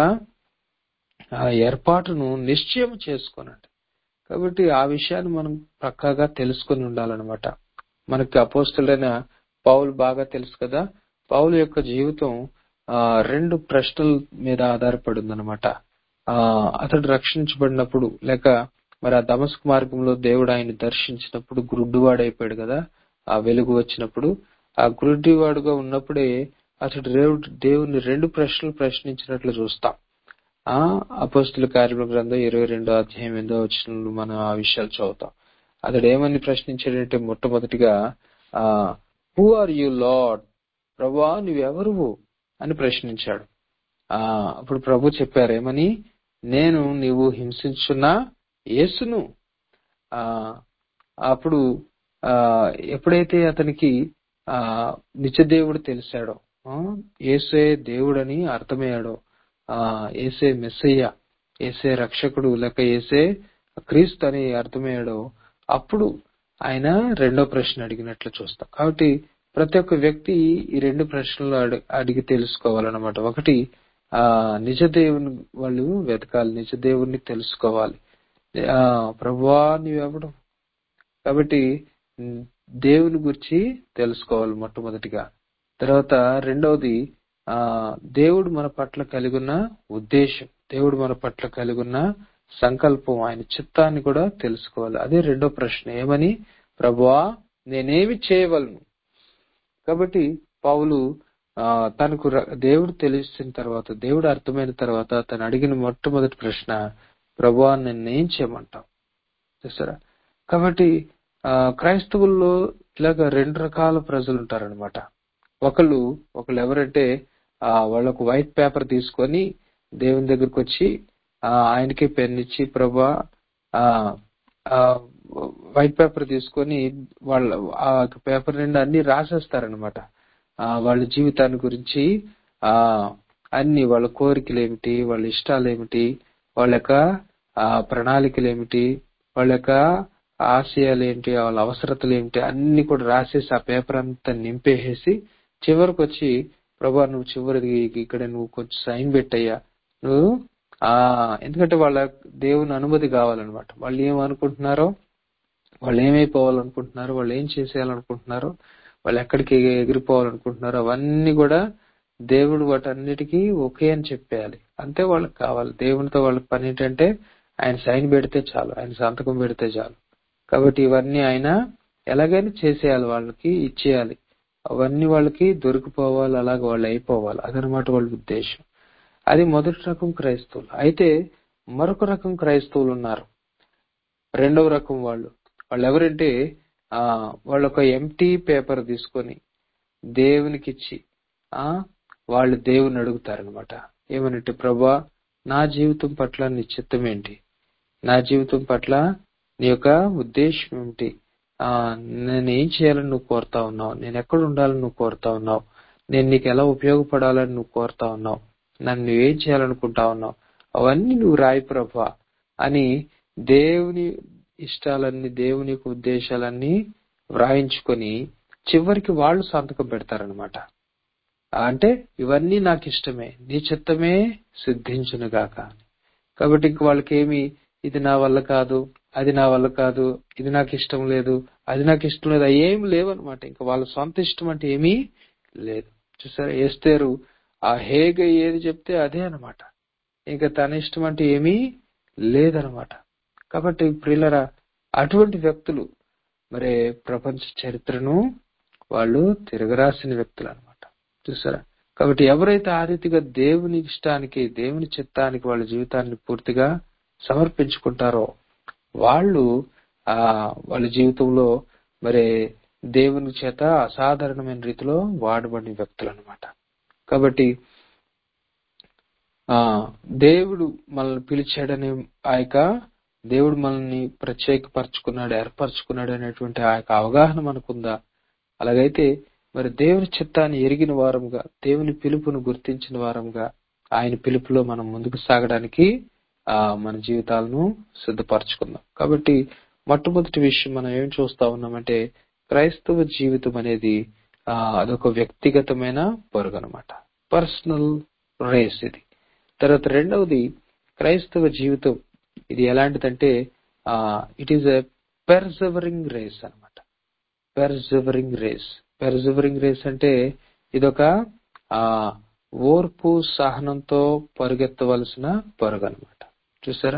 ఆ ఏర్పాటును నిశ్చయం చేసుకోనండి కాబట్టి ఆ విషయాన్ని మనం పక్కాగా తెలుసుకొని ఉండాలన్నమాట మనకి అపోస్తులైన పౌలు బాగా తెలుసు కదా పౌలు యొక్క జీవితం ఆ రెండు ప్రశ్నల మీద ఆధారపడి ఉందన్నమాట ఆ అతడు రక్షించబడినప్పుడు లేక మరి ఆ దమస్కు మార్గంలో దేవుడు ఆయన దర్శించినప్పుడు గురుడ్డువాడైపోయాడు కదా ఆ వెలుగు వచ్చినప్పుడు ఆ గురుడ్డివాడుగా ఉన్నప్పుడే అతడు దేవుడు దేవుని రెండు ప్రశ్నలు ప్రశ్నించినట్లు చూస్తాం ఆ అపోస్తుల కార్యముల గ్రంథం ఇరవై రెండో అధ్యాయం ఎందో వచ్చిన మనం ఆ విషయాలు చదువుతాం అతడు ఏమని ప్రశ్నించాడంటే మొట్టమొదటిగా ఆ హూ ఆర్ యు లార్డ్ ప్రభా నువ్వెవరువు అని ప్రశ్నించాడు ఆ అప్పుడు ప్రభు చెప్పారు ఏమని నేను నీవు హింసించున్న యేసును ఆ అప్పుడు ఆ ఎప్పుడైతే అతనికి ఆ నిత్యదేవుడు తెలిసాడో ఆ, యేసే దేవుడని అర్థమయ్యాడో ఆ ఏసే మెస్సయ్య ఏసే రక్షకుడు లేక ఏసే క్రీస్తు అని అర్థమయ్యాడో అప్పుడు ఆయన రెండో ప్రశ్న అడిగినట్లు చూస్తాం కాబట్టి ప్రతి ఒక్క వ్యక్తి ఈ రెండు ప్రశ్నలు అడి- అడిగి తెలుసుకోవాలన్నమాట ఒకటి ఆ నిజ దేవుని వాళ్ళు వెతకాలి నిజ దేవుణ్ణి తెలుసుకోవాలి ఆ ప్రభువా నీవెవడు కాబట్టి ఉమ్, దేవుని గురించి తెలుసుకోవాలి మొట్టమొదటిగా తర్వాత రెండవది ఆ దేవుడు మన పట్ల కలిగి ఉన్న ఉద్దేశం దేవుడు మన పట్ల కలిగి ఉన్న సంకల్పం ఆయన చిత్తాన్ని కూడా తెలుసుకోవాలి అదే రెండో ప్రశ్న ఏమని ప్రభువా నేనేమి చేయవలను కాబట్టి పౌలు ఆ తనకు ర- దేవుడు తెలిసిన తర్వాత దేవుడు అర్థమైన తర్వాత తను అడిగిన మొట్టమొదటి ప్రశ్న ప్రభువా నేనేం చేయమంటావు చూసారా కాబట్టి ఆ క్రైస్తవుల్లో ఇలాగ రెండు రకాల ప్రజలు ఉంటారనమాట ఒకళ్ళు ఒకళ్ళు ఎవరంటే ఆ వాళ్ళకు వైట్ పేపర్ తీసుకొని దేవుని దగ్గరకు వచ్చి ఆ ఆయనకే పెన్ ఇచ్చి ప్రభా ఆ ఆ వైట్ పేపర్ తీసుకొని వాళ్ళ ఆ పేపర్ నిండా అన్ని రాసేస్తారనమాట ఆ వాళ్ళ జీవితాన్ని గురించి ఆ అన్ని వాళ్ళ కోరికలు ఏమిటి వాళ్ళ ఇష్టాలు ఏమిటి వాళ్ళ యొక్క ఆ ప్రణాళికలు ఏమిటి వాళ్ళ యొక్క ఆశయాలు ఏంటి వాళ్ళ అవసరతలు ఏమిటి అన్ని కూడా రాసేసి ఆ పేపర్ అంతా నింపేసేసి చివరికి వచ్చి ప్రభా నువ్వు చివరిది ఇక్కడ నువ్వు కొంచెం సైన్ పెట్టయ్యా నువ్వు ఆ ఎందుకంటే వాళ్ళ దేవుని అనుమతి కావాలన్నమాట వాళ్ళు ఏమనుకుంటున్నారో వాళ్ళు ఏమైపోవాలనుకుంటున్నారు వాళ్ళు ఏం చేసేయాలనుకుంటున్నారు వాళ్ళు ఎక్కడికి ఎగిరిపోవాలనుకుంటున్నారు అవన్నీ కూడా దేవుడు వాటన్నిటికీ ఒకే అని చెప్పేయాలి అంతే వాళ్ళకి కావాలి దేవునితో వాళ్ళ పని ఏంటంటే ఆయన సైన్ పెడితే చాలు ఆయన సంతకం పెడితే చాలు కాబట్టి ఇవన్నీ ఆయన ఎలాగైనా చేసేయాలి వాళ్ళకి ఇచ్చేయాలి అవన్నీ వాళ్ళకి దొరికిపోవాలి అలాగ వాళ్ళు అయిపోవాలి అదనమాట వాళ్ళ ఉద్దేశం అది మొదటి రకం క్రైస్తవులు అయితే మరొక రకం క్రైస్తవులు ఉన్నారు రెండవ రకం వాళ్ళు వాళ్ళు ఎవరంటే ఆ వాళ్ళు ఒక ఎంటీ పేపర్ తీసుకొని దేవునికి ఇచ్చి ఆ వాళ్ళు దేవుని అడుగుతారనమాట ఏమనంటే ప్రభా నా జీవితం పట్ల నీ చిత్తం ఏంటి నా జీవితం పట్ల నీ యొక్క ఉద్దేశం ఏమిటి ఆ నేను ఏం చేయాలని నువ్వు కోరుతా ఉన్నావు నేను ఎక్కడ ఉండాలని నువ్వు కోరుతా ఉన్నావు నేను నీకు ఎలా ఉపయోగపడాలని నువ్వు కోరుతా ఉన్నావు నన్ను నువ్వేం చేయాలనుకుంటా ఉన్నావు అవన్నీ నువ్వు రాయి ప్రభా అని దేవుని ఇష్టాలన్నీ దేవుని యొక్క ఉద్దేశాలన్నీ వ్రాయించుకొని చివరికి వాళ్ళు సంతకం పెడతారనమాట అంటే ఇవన్నీ నాకు ఇష్టమే నీ చిత్తమే సిద్ధించును గాక కాబట్టి ఇంక వాళ్ళకి ఏమి ఇది నా వల్ల కాదు అది నా వల్ల కాదు ఇది నాకు ఇష్టం లేదు అది నాకు ఇష్టం లేదు అవి ఏమి లేవన్నమాట ఇంకా వాళ్ళ సొంత ఇష్టం అంటే ఏమీ లేదు చూసారా ఏస్తేరు ఆ హేగ ఏది చెప్తే అదే అన్నమాట ఇంకా తన ఇష్టం అంటే ఏమీ లేదనమాట కాబట్టి ప్రియులరా అటువంటి వ్యక్తులు మరి ప్రపంచ చరిత్రను వాళ్ళు తిరగరాసిన వ్యక్తులు అనమాట చూసారా కాబట్టి ఎవరైతే ఆ రీతిగా దేవుని ఇష్టానికి దేవుని చిత్తానికి వాళ్ళ జీవితాన్ని పూర్తిగా సమర్పించుకుంటారో వాళ్ళు ఆ వాళ్ళ జీవితంలో మరి దేవుని చేత అసాధారణమైన రీతిలో వాడబడిన వ్యక్తులు అనమాట కాబట్టి ఆ దేవుడు మనల్ని పిలిచాడనే ఆ యొక్క దేవుడు మనల్ని ప్రత్యేకపరచుకున్నాడు ఏర్పరచుకున్నాడు అనేటువంటి ఆ యొక్క అవగాహన మనకుందా అలాగైతే మరి దేవుని చిత్తాన్ని ఎరిగిన వారంగా దేవుని పిలుపును గుర్తించిన వారంగా ఆయన పిలుపులో మనం ముందుకు సాగడానికి ఆ మన జీవితాలను సిద్ధపరచుకుందాం కాబట్టి మొట్టమొదటి విషయం మనం ఏం చూస్తా ఉన్నామంటే క్రైస్తవ జీవితం అనేది ఆ అదొక వ్యక్తిగతమైన పరుగు అనమాట పర్సనల్ రేస్ ఇది తర్వాత రెండవది క్రైస్తవ జీవితం ఇది ఎలాంటిదంటే ఆ it is a persevering race అనమాట పెర్సవరింగ్ రేస్ పెర్సవరింగ్ రేస్ అంటే ఇదొక ఆ ఓర్పు సహనంతో పరుగెత్తవలసిన పరుగు అనమాట చూసారా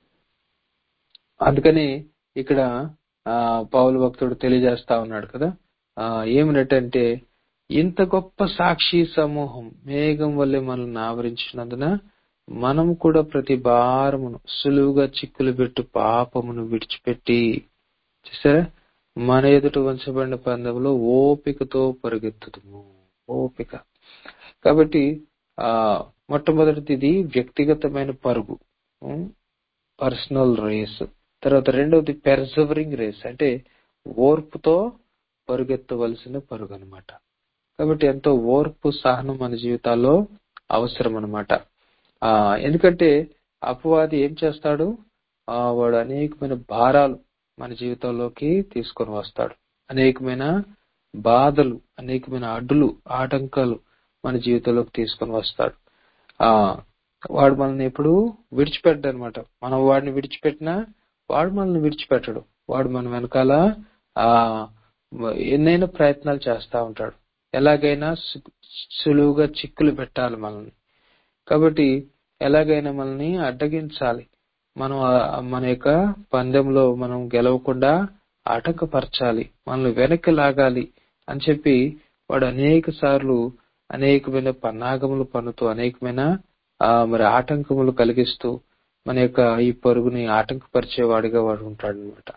అందుకని ఇక్కడ ఆ పౌలు భక్తుడు తెలియజేస్తా ఉన్నాడు కదా ఆ ఏమిటంటే ఇంత గొప్ప సాక్షి సమూహం మేఘం వల్లే మనల్ని ఆవరించినందున మనం కూడా ప్రతి భారమును సులువుగా చిక్కులు పెట్టు పాపమును విడిచిపెట్టి చూసారా మన ఎదుట వంచబడిన పందెంలో ఓపికతో పరిగెత్తుదుము ఓపిక కాబట్టి ఆ మొట్టమొదటిది ఇది వ్యక్తిగతమైన పరుగు పర్సనల్ రేస్ తర్వాత రెండవది పెర్సవరింగ్ రేస్ అంటే ఓర్పుతో పరుగెత్తవలసిన పరుగు అనమాట కాబట్టి ఎంతో ఓర్పు సహనం మన జీవితాల్లో అవసరం అనమాట ఆ ఎందుకంటే అపవాది ఏం చేస్తాడు ఆ వాడు అనేకమైన భారాలు మన జీవితంలోకి తీసుకొని వస్తాడు అనేకమైన బాధలు అనేకమైన అడ్డులు ఆటంకాలు మన జీవితంలోకి తీసుకొని వస్తాడు ఆ వాడు మనల్ని ఎప్పుడు విడిచిపెట్టడు అనమాట మనం వాడిని విడిచిపెట్టినా వాడు మనల్ని విడిచిపెట్టడు వాడు మన వెనకాల ఆ ఎన్నైనా ప్రయత్నాలు చేస్తా ఉంటాడు ఎలాగైనా సులువుగా చిక్కులు పెట్టాలి మనల్ని కాబట్టి ఎలాగైనా మనల్ని అడ్డగించాలి మనం మన యొక్క పందెంలో మనం గెలవకుండా ఆటంకపరచాలి మనల్ని వెనక్కి లాగాలి అని చెప్పి వాడు అనేక సార్లు అనేకమైన పన్నాగములు పన్నుతూ అనేకమైన ఆ మరి ఆటంకములు కలిగిస్తూ మన యొక్క ఈ పరుగుని ఆటంకపరిచేవాడిగా వాడు ఉంటాడు అనమాట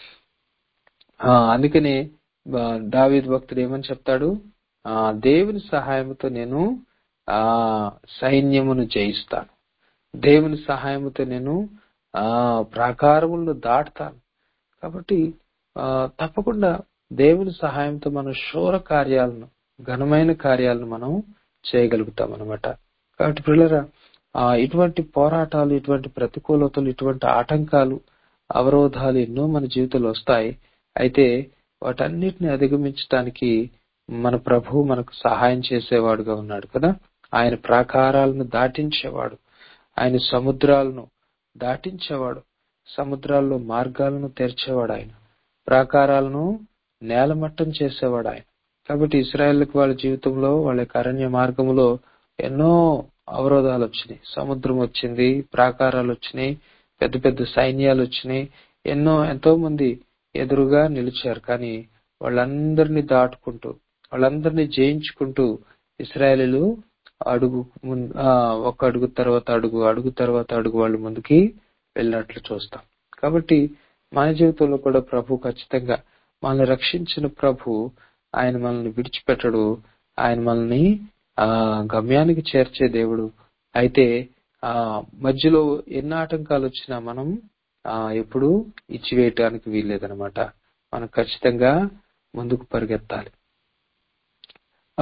అందుకనే దావీద్ భక్తుడు ఏమని చెప్తాడు ఆ దేవుని సహాయంతో నేను ఆ సైన్యమును జయిస్తాను దేవుని సహాయంతో నేను ఆ ప్రాకారములను దాటుతాను కాబట్టి ఆ తప్పకుండా దేవుని సహాయంతో మనం శూర కార్యాలను ఘనమైన కార్యాలను మనం చేయగలుగుతాం అనమాట కాబట్టి పిల్లరా ఆ ఇటువంటి పోరాటాలు ఇటువంటి ప్రతికూలతలు ఇటువంటి ఆటంకాలు అవరోధాలు ఎన్నో మన జీవితంలో వస్తాయి అయితే వాటన్నిటిని అధిగమించడానికి మన ప్రభు మనకు సహాయం చేసేవాడుగా ఉన్నాడు కదా ఆయన ప్రాకారాలను దాటించేవాడు ఆయన సముద్రాలను దాటించేవాడు సముద్రాల్లో మార్గాలను తెరిచేవాడు ఆయన ప్రాకారాలను నేలమట్టం చేసేవాడు ఆయన కాబట్టి ఇస్రాయల్కి వాళ్ళ జీవితంలో వాళ్ళ అరణ్య మార్గంలో ఎన్నో అవరోధాలు వచ్చినాయి సముద్రం వచ్చింది ప్రాకారాలు వచ్చినాయి పెద్ద పెద్ద సైన్యాలు వచ్చినాయి ఎన్నో ఎంతో మంది ఎదురుగా నిలిచారు కానీ వాళ్ళందరినీ దాటుకుంటూ వాళ్ళందరినీ జయించుకుంటూ ఇస్రాయలీలు అడుగు ఒక అడుగు తర్వాత అడుగు అడుగు తర్వాత అడుగు వాళ్ళు ముందుకి వెళ్ళినట్లు చూస్తాం కాబట్టి మన జీవితంలో కూడా ప్రభు ఖచ్చితంగా మనల్ని రక్షించిన ప్రభు ఆయన మనల్ని విడిచిపెట్టడు ఆయన మనల్ని ఆ గమ్యానికి చేర్చే దేవుడు అయితే ఆ మధ్యలో ఎన్ని ఆటంకాలు వచ్చినా మనం ఆ ఎప్పుడు ఇచ్చివేయటానికి వీల్లేదనమాట మనం ఖచ్చితంగా ముందుకు పరిగెత్తాలి ఆ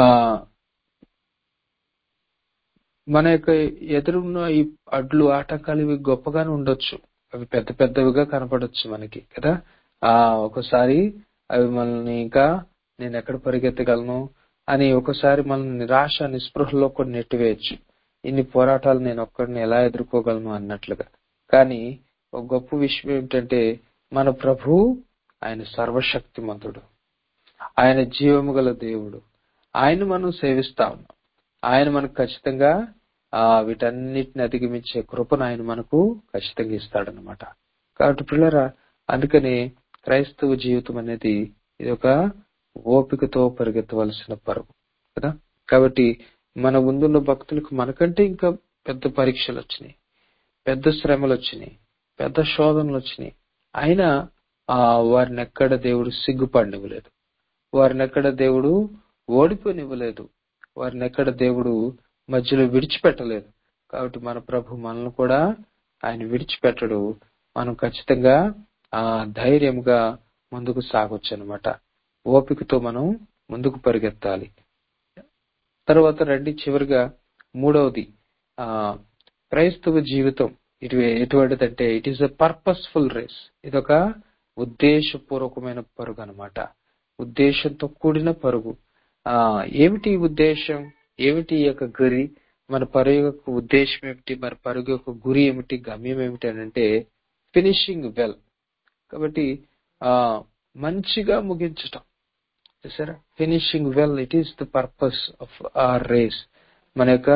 మన యొక్క ఎదురున్న ఈ అడ్లు ఆటంకాలు ఇవి గొప్పగానే ఉండొచ్చు అవి పెద్ద పెద్దవిగా కనపడొచ్చు మనకి కదా ఆ ఒకసారి అవి మనల్ని ఇంకా నేను ఎక్కడ పరిగెత్తగలను అని ఒకసారి మనల్ని నిరాశ నిస్పృహలో కొన్ని నెట్టివేయచ్చు ఇన్ని పోరాటాలు నేను ఒక్కడిని ఎలా ఎదుర్కోగలను అన్నట్లుగా కానీ ఒక గొప్ప విషయం ఏమిటంటే మన ప్రభు ఆయన సర్వశక్తిమంతుడు ఆయన జీవము గల దేవుడు ఆయన మనం సేవిస్తా ఉన్నాం ఆయన మనకు ఖచ్చితంగా ఆ వీటన్నిటిని అధిగమించే కృపను ఆయన మనకు ఖచ్చితంగా ఇస్తాడనమాట కాబట్టి పిల్లరా అందుకని క్రైస్తవ జీవితం అనేది ఇది ఒక ఓపికతో పరిగెత్తవలసిన పరుగు కదా కాబట్టి మన ముందున్న భక్తులకు మనకంటే ఇంకా పెద్ద పరీక్షలు వచ్చినాయి పెద్ద శ్రమలు వచ్చినాయి పెద్ద శోధనలు వచ్చినాయి అయినా ఆ వారిని ఎక్కడ దేవుడు సిగ్గుపడినివ్వలేదు వారిని ఎక్కడ దేవుడు ఓడిపోనివ్వలేదు వారిని ఎక్కడ దేవుడు మధ్యలో విడిచిపెట్టలేదు కాబట్టి మన ప్రభు మనల్ని కూడా ఆయన విడిచిపెట్టడు మనం ఖచ్చితంగా ఆ ధైర్యంగా ముందుకు సాగొచ్చు అనమాట ఓపికతో మనం ముందుకు పరిగెత్తాలి తర్వాత రండి చివరిగా మూడవది ఆ క్రైస్తవ జీవితం ఇటు ఎటువంటిదంటే it is a purposeful race ఇదొక ఉద్దేశపూర్వకమైన పరుగు అనమాట ఉద్దేశంతో కూడిన పరుగు ఆ ఏమిటి ఈ ఉద్దేశం ఏమిటి ఈ యొక్క గురి మన పరుగు యొక్క ఉద్దేశం ఏమిటి మన పరుగు యొక్క గురి ఏమిటి గమ్యం ఏమిటి అని అంటే ఫినిషింగ్ వెల్ కాబట్టి ఆ మంచిగా ముగించటం చూసారా finishing well it is the purpose of our race మన యొక్క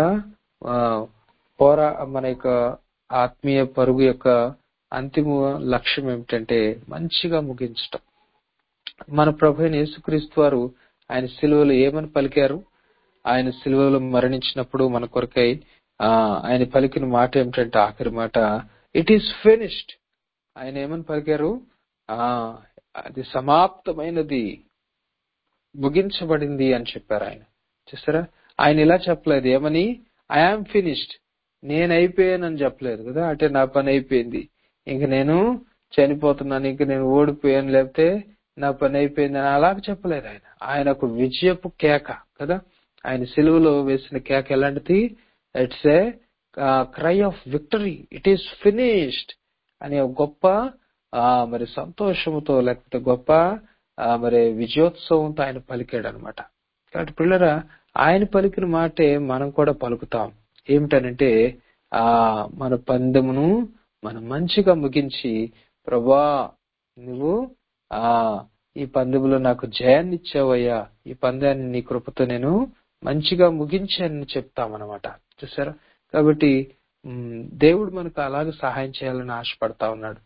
పోరా మన యొక్క ఆత్మీయ పరుగు యొక్క అంతిమ లక్ష్యం ఏమిటంటే మంచిగా ముగించటం మన ప్రభు అయిన యేసుక్రీస్తు వారు ఆయన సిలువలో ఏమని పలికారు ఆయన సిలువలో మరణించినప్పుడు మన కొరకై ఆ ఆయన పలికిన మాట ఏమిటంటే ఆఖరి మాట ఇట్ ఈస్ ఫినిష్డ్ ఆయన ఏమని పలికారు ఆ అది సమాప్తమైనది ముగించబడింది అని చెప్పారు ఆయన చూస్తారా ఆయన ఇలా చెప్పలేదు ఏమని ఐఆమ్ ఫినిష్డ్ నేను అయిపోయానని చెప్పలేదు కదా అంటే నా పని అయిపోయింది ఇంక నేను చనిపోతున్నాను ఇంక నేను ఓడిపోయాను లేకపోతే నా పని అయిపోయింది అని అలాగ చెప్పలేదు ఆయన ఆయన ఒక విజయపు కేక కదా ఆయన సెలువులో వేసిన కేక ఎలాంటిది it's a cry of victory it is finished అనే ఒక గొప్ప ఆ మరి సంతోషముతో లేకపోతే గొప్ప ఆ మరి విజయోత్సవంతో ఆయన పలికాడు అనమాట కాబట్టి పిల్లరా ఆయన పలికిన మాటే మనం కూడా పలుకుతాం ఏమిటనంటే ఆ మన పందెమును మనం మంచిగా ముగించి ప్రభా నువ్వు ఆ ఈ పందెములో నాకు జయాన్ని ఇచ్చావయ్యా ఈ పందాన్ని నీ కృపతో నేను మంచిగా ముగించానని చెప్తామన్నమాట చూసారా కాబట్టి దేవుడు మనకు అలాగే సహాయం చేయాలని ఆశపడతా ఉన్నాడు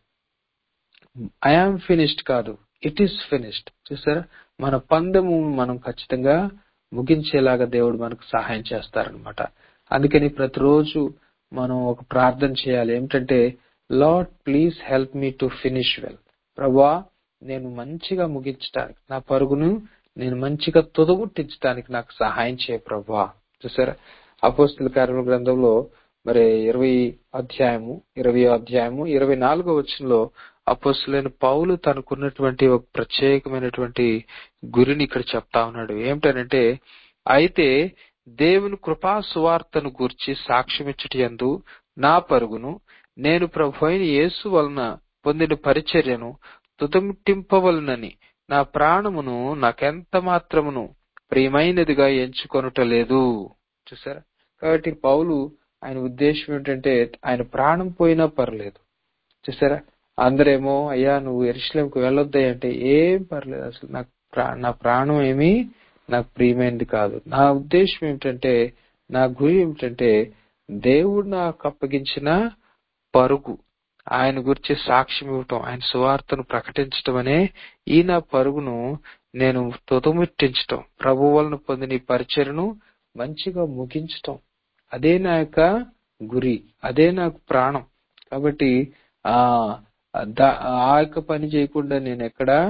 ఐఆమ్ ఫినిష్డ్ కాదు ఇట్ ఈస్ ఫినిష్డ్ చూసారా మన పందెము మనం ఖచ్చితంగా ముగించేలాగా దేవుడు మనకు సహాయం చేస్తారనమాట అందుకని ప్రతిరోజు మనం ఒక ప్రార్థన చేయాలి ఏమిటంటే Lord please help me to finish well ప్రభా నేను మంచిగా ముగించడానికి నా పరుగును నేను మంచిగా తొదగుట్టించడానికి నాకు సహాయం చేయ ప్రభా చూసారా అపోస్తుల కార్యముల గ్రంథంలో మరి ఇరవై అధ్యాయము ఇరవై అధ్యాయము ఇరవై నాలుగో వచ్చంలో అపోస్తులైన పౌలు తనకున్నటువంటి ఒక ప్రత్యేకమైనటువంటి గురిని ఇక్కడ చెప్తా ఉన్నాడు ఏమిటనంటే అయితే దేవుని కృపా సువార్తను గూర్చి సాక్ష్యమిచ్చటి యందు నా పరుగును నేను ప్రభు అయిన యేసు వలన పొందిన పరిచర్యను తుదముట్టింపవలనని నా ప్రాణమును నాకెంత మాత్రమును ప్రియమైనదిగా ఎంచుకొనుటలేదు చూసారా కాబట్టి పౌలు ఆయన ఉద్దేశం ఏంటంటే ఆయన ప్రాణం పోయినా పర్లేదు చూసారా అందరేమో అయ్యా నువ్వు ఎరుసలేంకు వెళ్ళొద్దాయి అంటే ఏం పర్లేదు అసలు నాకు నా ప్రాణం ఏమీ నాకు ప్రియమైనది కాదు నా ఉద్దేశం ఏమిటంటే నా గురి ఏమిటంటే దేవుడు నాకు అప్పగించిన పరుగు ఆయన గురించి సాక్ష్యం ఇవ్వటం ఆయన సువార్తను ప్రకటించటం అనే ఈ నా పరుగును నేను తుదముట్టించటం ప్రభు వలన పొందిన ఈ పరిచయను మంచిగా ముగించటం అదే నా యొక్క గురి అదే నాకు ప్రాణం కాబట్టి ఆ ఆ యొక్క పని చేయకుండా నేను ఎక్కడ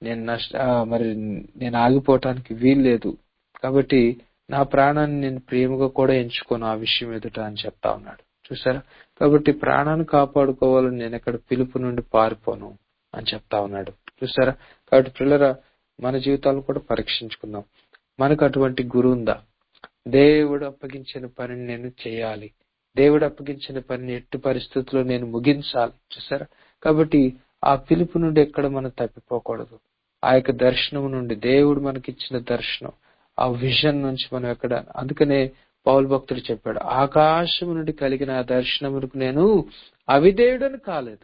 నేను నష్ట ఆ, మరి నేను ఆగిపోవటానికి వీల్లేదు కాబట్టి నా ప్రాణాన్ని నేను ప్రేమగా కూడా ఎంచుకోను ఆ విషయం ఎదుట అని చెప్తా ఉన్నాడు చూసారా కాబట్టి ప్రాణాన్ని కాపాడుకోవాలని నేను ఎక్కడ పిలుపు నుండి పారిపోను అని చెప్తా ఉన్నాడు చూసారా కాబట్టి పిల్లరా మన జీవితాలను కూడా పరీక్షించుకుందాం మనకు అటువంటి గురువు ఉందా దేవుడు అప్పగించిన పనిని నేను చేయాలి దేవుడు అప్పగించిన పనిని ఎట్టి పరిస్థితుల్లో నేను ముగించాలి చూసారా కాబట్టి ఆ పిలుపు నుండి ఎక్కడ మనం తప్పిపోకూడదు ఆ యొక్క దర్శనం నుండి దేవుడు మనకిచ్చిన దర్శనం ఆ విజన్ నుంచి మనం ఎక్కడ అందుకనే పౌల్ భక్తుడు చెప్పాడు ఆకాశం నుండి కలిగిన ఆ దర్శనమునకు నేను అవిధేయుడని కాలేదు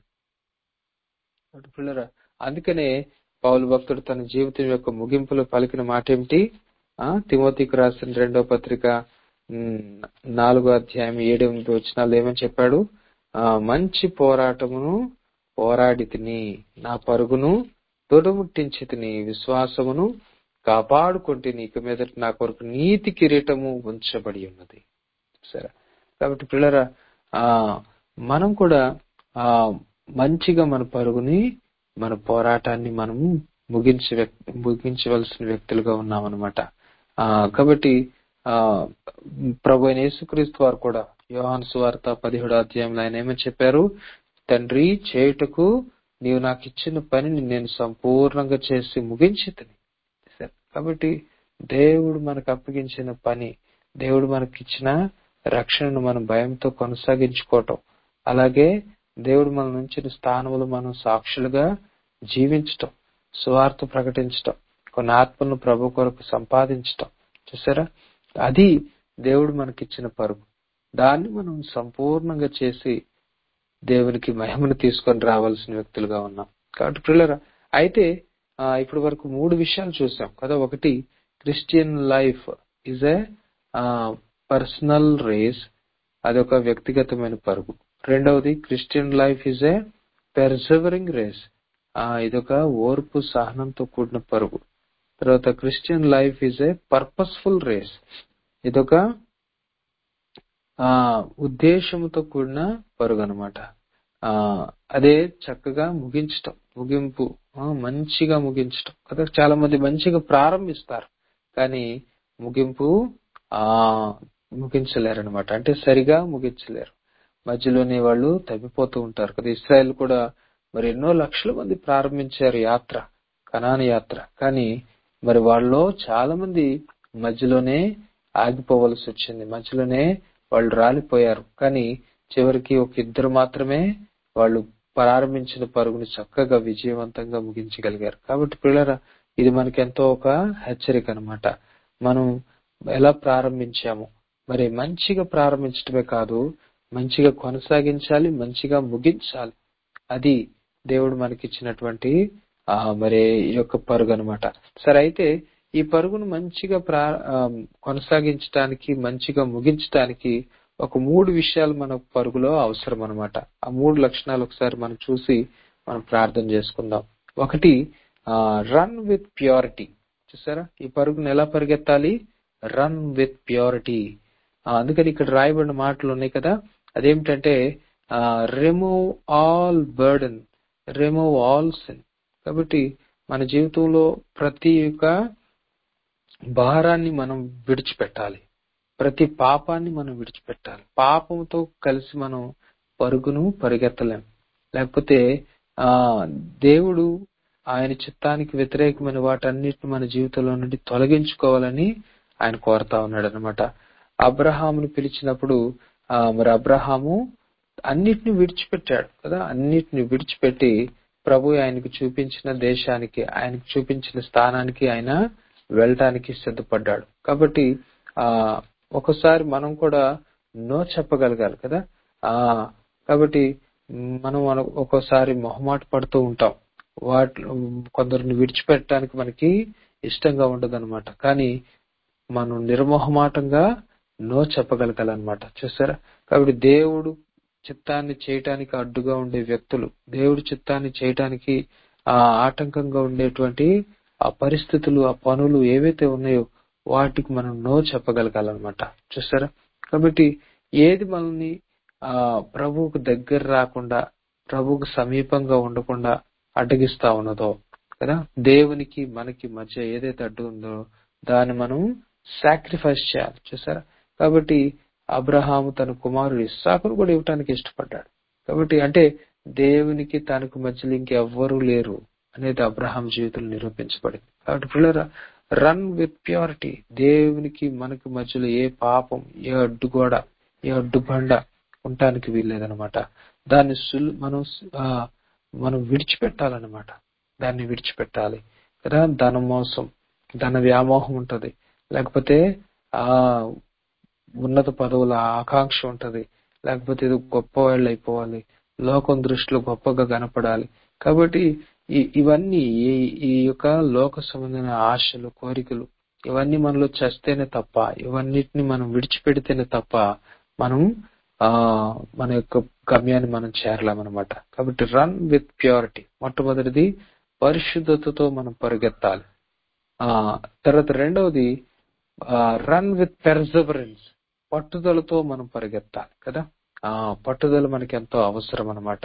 కాబట్టి పిల్లరా అందుకనే పౌలు భక్తుడు తన జీవితం యొక్క ముగింపులో పలికిన మాట ఏమిటి ఆ తిమోతికి రాసిన రెండో పత్రిక ఉమ్, నాలుగో అధ్యాయం ఏడు ఎనిమిది వచ్చినాలు ఏమని చెప్పాడు ఆ మంచి పోరాటమును పోరాడి తిని నా పరుగును తొడముట్టించి తిని విశ్వాసమును కాపాడుకుంటే ఇక మీదట నా కొరకు నీతి కిరీటము ఉంచబడి ఉన్నది సరే కాబట్టి పిల్లరా ఆ మనం కూడా ఆ మంచిగా మన పరుగుని మన పోరాటాన్ని మనము ముగించ ముగించవలసిన వ్యక్తులుగా ఉన్నామన్నమాట ఆ కాబట్టి ఆ ప్రభు అయిన యేసుక్రీస్తు వారు కూడా యోహాను సువార్త పదిహేడు అధ్యాయంలో ఆయన ఏమని చెప్పారు తండ్రి చేయుటకు నీవు నాకు ఇచ్చిన పనిని నేను సంపూర్ణంగా చేసి ముగించి సరే కాబట్టి దేవుడు మనకు అప్పగించిన పని దేవుడు మనకిచ్చిన రక్షణను మనం భయంతో కొనసాగించుకోవటం అలాగే దేవుడు మన ఉంచిన స్థానంలో మనం సాక్షులుగా జీవించటం సువార్త ప్రకటించటం కొన్ని ఆత్మలను ప్రభు కొరకు సంపాదించటం చూసారా అది దేవుడు మనకిచ్చిన పరుగు దాన్ని మనం సంపూర్ణంగా చేసి దేవునికి మహిమను తీసుకొని రావాల్సిన వ్యక్తులుగా ఉన్నాం కాబట్టి పిల్లరా అయితే ఆ, ఇప్పటి వరకు మూడు విషయాలు చూసాం కదా ఒకటి Christian life is a personal race అదొక వ్యక్తిగతమైన పరుగు రెండవది Christian life is a persevering race ఇదొక ఓర్పు సహనంతో కూడిన పరుగు తర్వాత Christian life is a purposeful race ఇదొక ఆ ఉద్దేశంతో కూడిన పరుగు అనమాట ఆ అదే చక్కగా ముగించటం ముగింపు ఆ, మంచిగా ముగించటం కదా చాలా మంది మంచిగా ప్రారంభిస్తారు కానీ ముగింపు ఆ ముగించలేరు అనమాట అంటే సరిగా ముగించలేరు మధ్యలోనే వాళ్ళు తప్పిపోతూ ఉంటారు కదా ఇస్రాయల్ కూడా మరి ఎన్నో లక్షల మంది ప్రారంభించారు యాత్ర కనాని యాత్ర కానీ మరి వాళ్ళలో చాలా మంది మధ్యలోనే ఆగిపోవలసి వచ్చింది మధ్యలోనే వాళ్ళు రాలిపోయారు కానీ చివరికి ఒక ఇద్దరు మాత్రమే వాళ్ళు ప్రారంభించిన పరుగుని చక్కగా విజయవంతంగా ముగించగలిగారు కాబట్టి పిల్లరా ఇది మనకి ఎంతో ఒక హెచ్చరిక అనమాట మనం ఎలా ప్రారంభించాము మరి మంచిగా ప్రారంభించడమే కాదు మంచిగా కొనసాగించాలి మంచిగా ముగించాలి అది దేవుడు మనకిచ్చినటువంటి ఆ మరి ఈ యొక్క పరుగు అనమాట సరే అయితే ఈ పరుగును మంచిగా ప్రా ఆ, కొనసాగించడానికి మంచిగా ముగించడానికి ఒక మూడు విషయాలు మన పరుగులో అవసరం అనమాట ఆ మూడు లక్షణాలు ఒకసారి మనం చూసి మనం ప్రార్థన చేసుకుందాం ఒకటి రన్ విత్ ప్యూరిటీ చూసారా ఈ పరుగును ఎలా పరిగెత్తాలి రన్ విత్ ప్యూరిటీ అందుకని ఇక్కడ రాయబడిన మాటలు ఉన్నాయి కదా అదేమిటంటే remove all burden remove all sin కాబట్టి మన జీవితంలో ప్రతి ఒక్క భారాన్ని మనం విడిచిపెట్టాలి ప్రతి పాపాన్ని మనం విడిచిపెట్టాలి పాపంతో కలిసి మనం పరుగును పరిగెత్తలేం లేకపోతే ఆ దేవుడు ఆయన చిత్తానికి వ్యతిరేకమైన వాటన్నిటిని మన జీవితంలో నుండి తొలగించుకోవాలని ఆయన కోరుతా ఉన్నాడు అనమాట అబ్రహామును పిలిచినప్పుడు ఆ మరి అబ్రహాము అన్నిటిని విడిచిపెట్టాడు కదా అన్నిటిని విడిచిపెట్టి ప్రభు ఆయనకు చూపించిన దేశానికి ఆయనకు చూపించిన స్థానానికి ఆయన వెళ్ళటానికి సిద్ధపడ్డాడు కాబట్టి ఆ ఒకసారి మనం కూడా నో చెప్పగలగాలి కదా ఆ కాబట్టి మనం మన- ఒక్కోసారి మొహమాట పడుతూ ఉంటాం వాటి కొందరిని విడిచిపెట్టడానికి మనకి ఇష్టంగా ఉండదు కానీ మనం నిర్మోహమాటంగా నో చెప్పగలగాలన్నమాట చూసారా కాబట్టి దేవుడు చిత్తాన్ని చేయటానికి అడ్డుగా ఉండే వ్యక్తులు దేవుడి చిత్తాన్ని చేయటానికి ఆ ఆటంకంగా ఉండేటువంటి ఆ పరిస్థితులు ఆ పనులు ఏవైతే ఉన్నాయో వాటికి మనం నో చెప్పగలగాలన్నమాట చూసారా కాబట్టి ఏది మనల్ని ఆ ప్రభువుకు దగ్గర రాకుండా ప్రభువుకు సమీపంగా ఉండకుండా అడ్డగిస్తా ఉన్నదో కదా దేవునికి మనకి మధ్య ఏదైతే అడ్డు ఉందో దాన్ని మనం సాక్రిఫైస్ చేయాలి చూసారా కాబట్టి అబ్రహాము తన కుమారుడు ఇస్సాకును కూడా ఇవ్వటానికి ఇష్టపడ్డాడు కాబట్టి అంటే దేవునికి తనకు మధ్యలో ఇంకెవ్వరూ లేరు అనేది అబ్రహాం జీవితంలో నిరూపించబడింది కాబట్టి పిల్లరా రన్ విత్ ప్యూరిటీ దేవునికి మనకి మధ్యలో ఏ పాపం ఏ అడ్డుగోడ ఏ అడ్డుబండ ఉండటానికి వీల్లేదనమాట దాన్ని సులు మనం ఆ, మనం విడిచిపెట్టాలన్నమాట దాన్ని విడిచిపెట్టాలి కదా ధన మోసం ధన వ్యామోహం ఉంటది లేకపోతే ఆ ఉన్నత పదవుల ఆకాంక్ష ఉంటది లేకపోతే ఏదో గొప్ప వాళ్ళు అయిపోవాలి లోకం దృష్టిలో గొప్పగా కనపడాలి కాబట్టి ఈ- ఇవన్నీ ఈ ఈ యొక్క లోక సంబంధమైన ఆశలు కోరికలు ఇవన్నీ మనలో చస్తేనే తప్ప ఇవన్నిటిని మనం విడిచిపెడితేనే తప్ప మనం ఆ మన యొక్క గమ్యాన్ని మనం చేరలేమన్నమాట కాబట్టి రన్ విత్ ప్యూరిటీ మొట్టమొదటిది పరిశుద్ధతతో మనం పరిగెత్తాలి ఆ తర్వాత రెండవది రన్ విత్ పెర్జవరెన్స్ పట్టుదలతో మనం పరిగెత్తాలి కదా ఆ పట్టుదల మనకి ఎంతో అవసరం అన్నమాట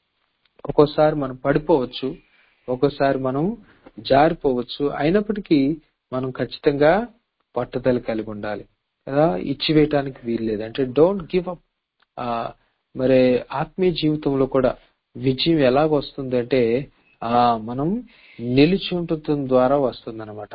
ఒక్కోసారి మనం పడిపోవచ్చు ఒక్కోసారి మనం జారిపోవచ్చు అయినప్పటికీ మనం ఖచ్చితంగా పట్టుదల కలిగి ఉండాలి కదా ఇచ్చివేయటానికి వీల్లేదు అంటే డోంట్ గివ్ అప్ ఆ మరి ఆత్మీయ జీవితంలో కూడా విజయం ఎలాగ వస్తుంది అంటే ఆ మనం నిలిచి ఉండటం ద్వారా వస్తుంది అనమాట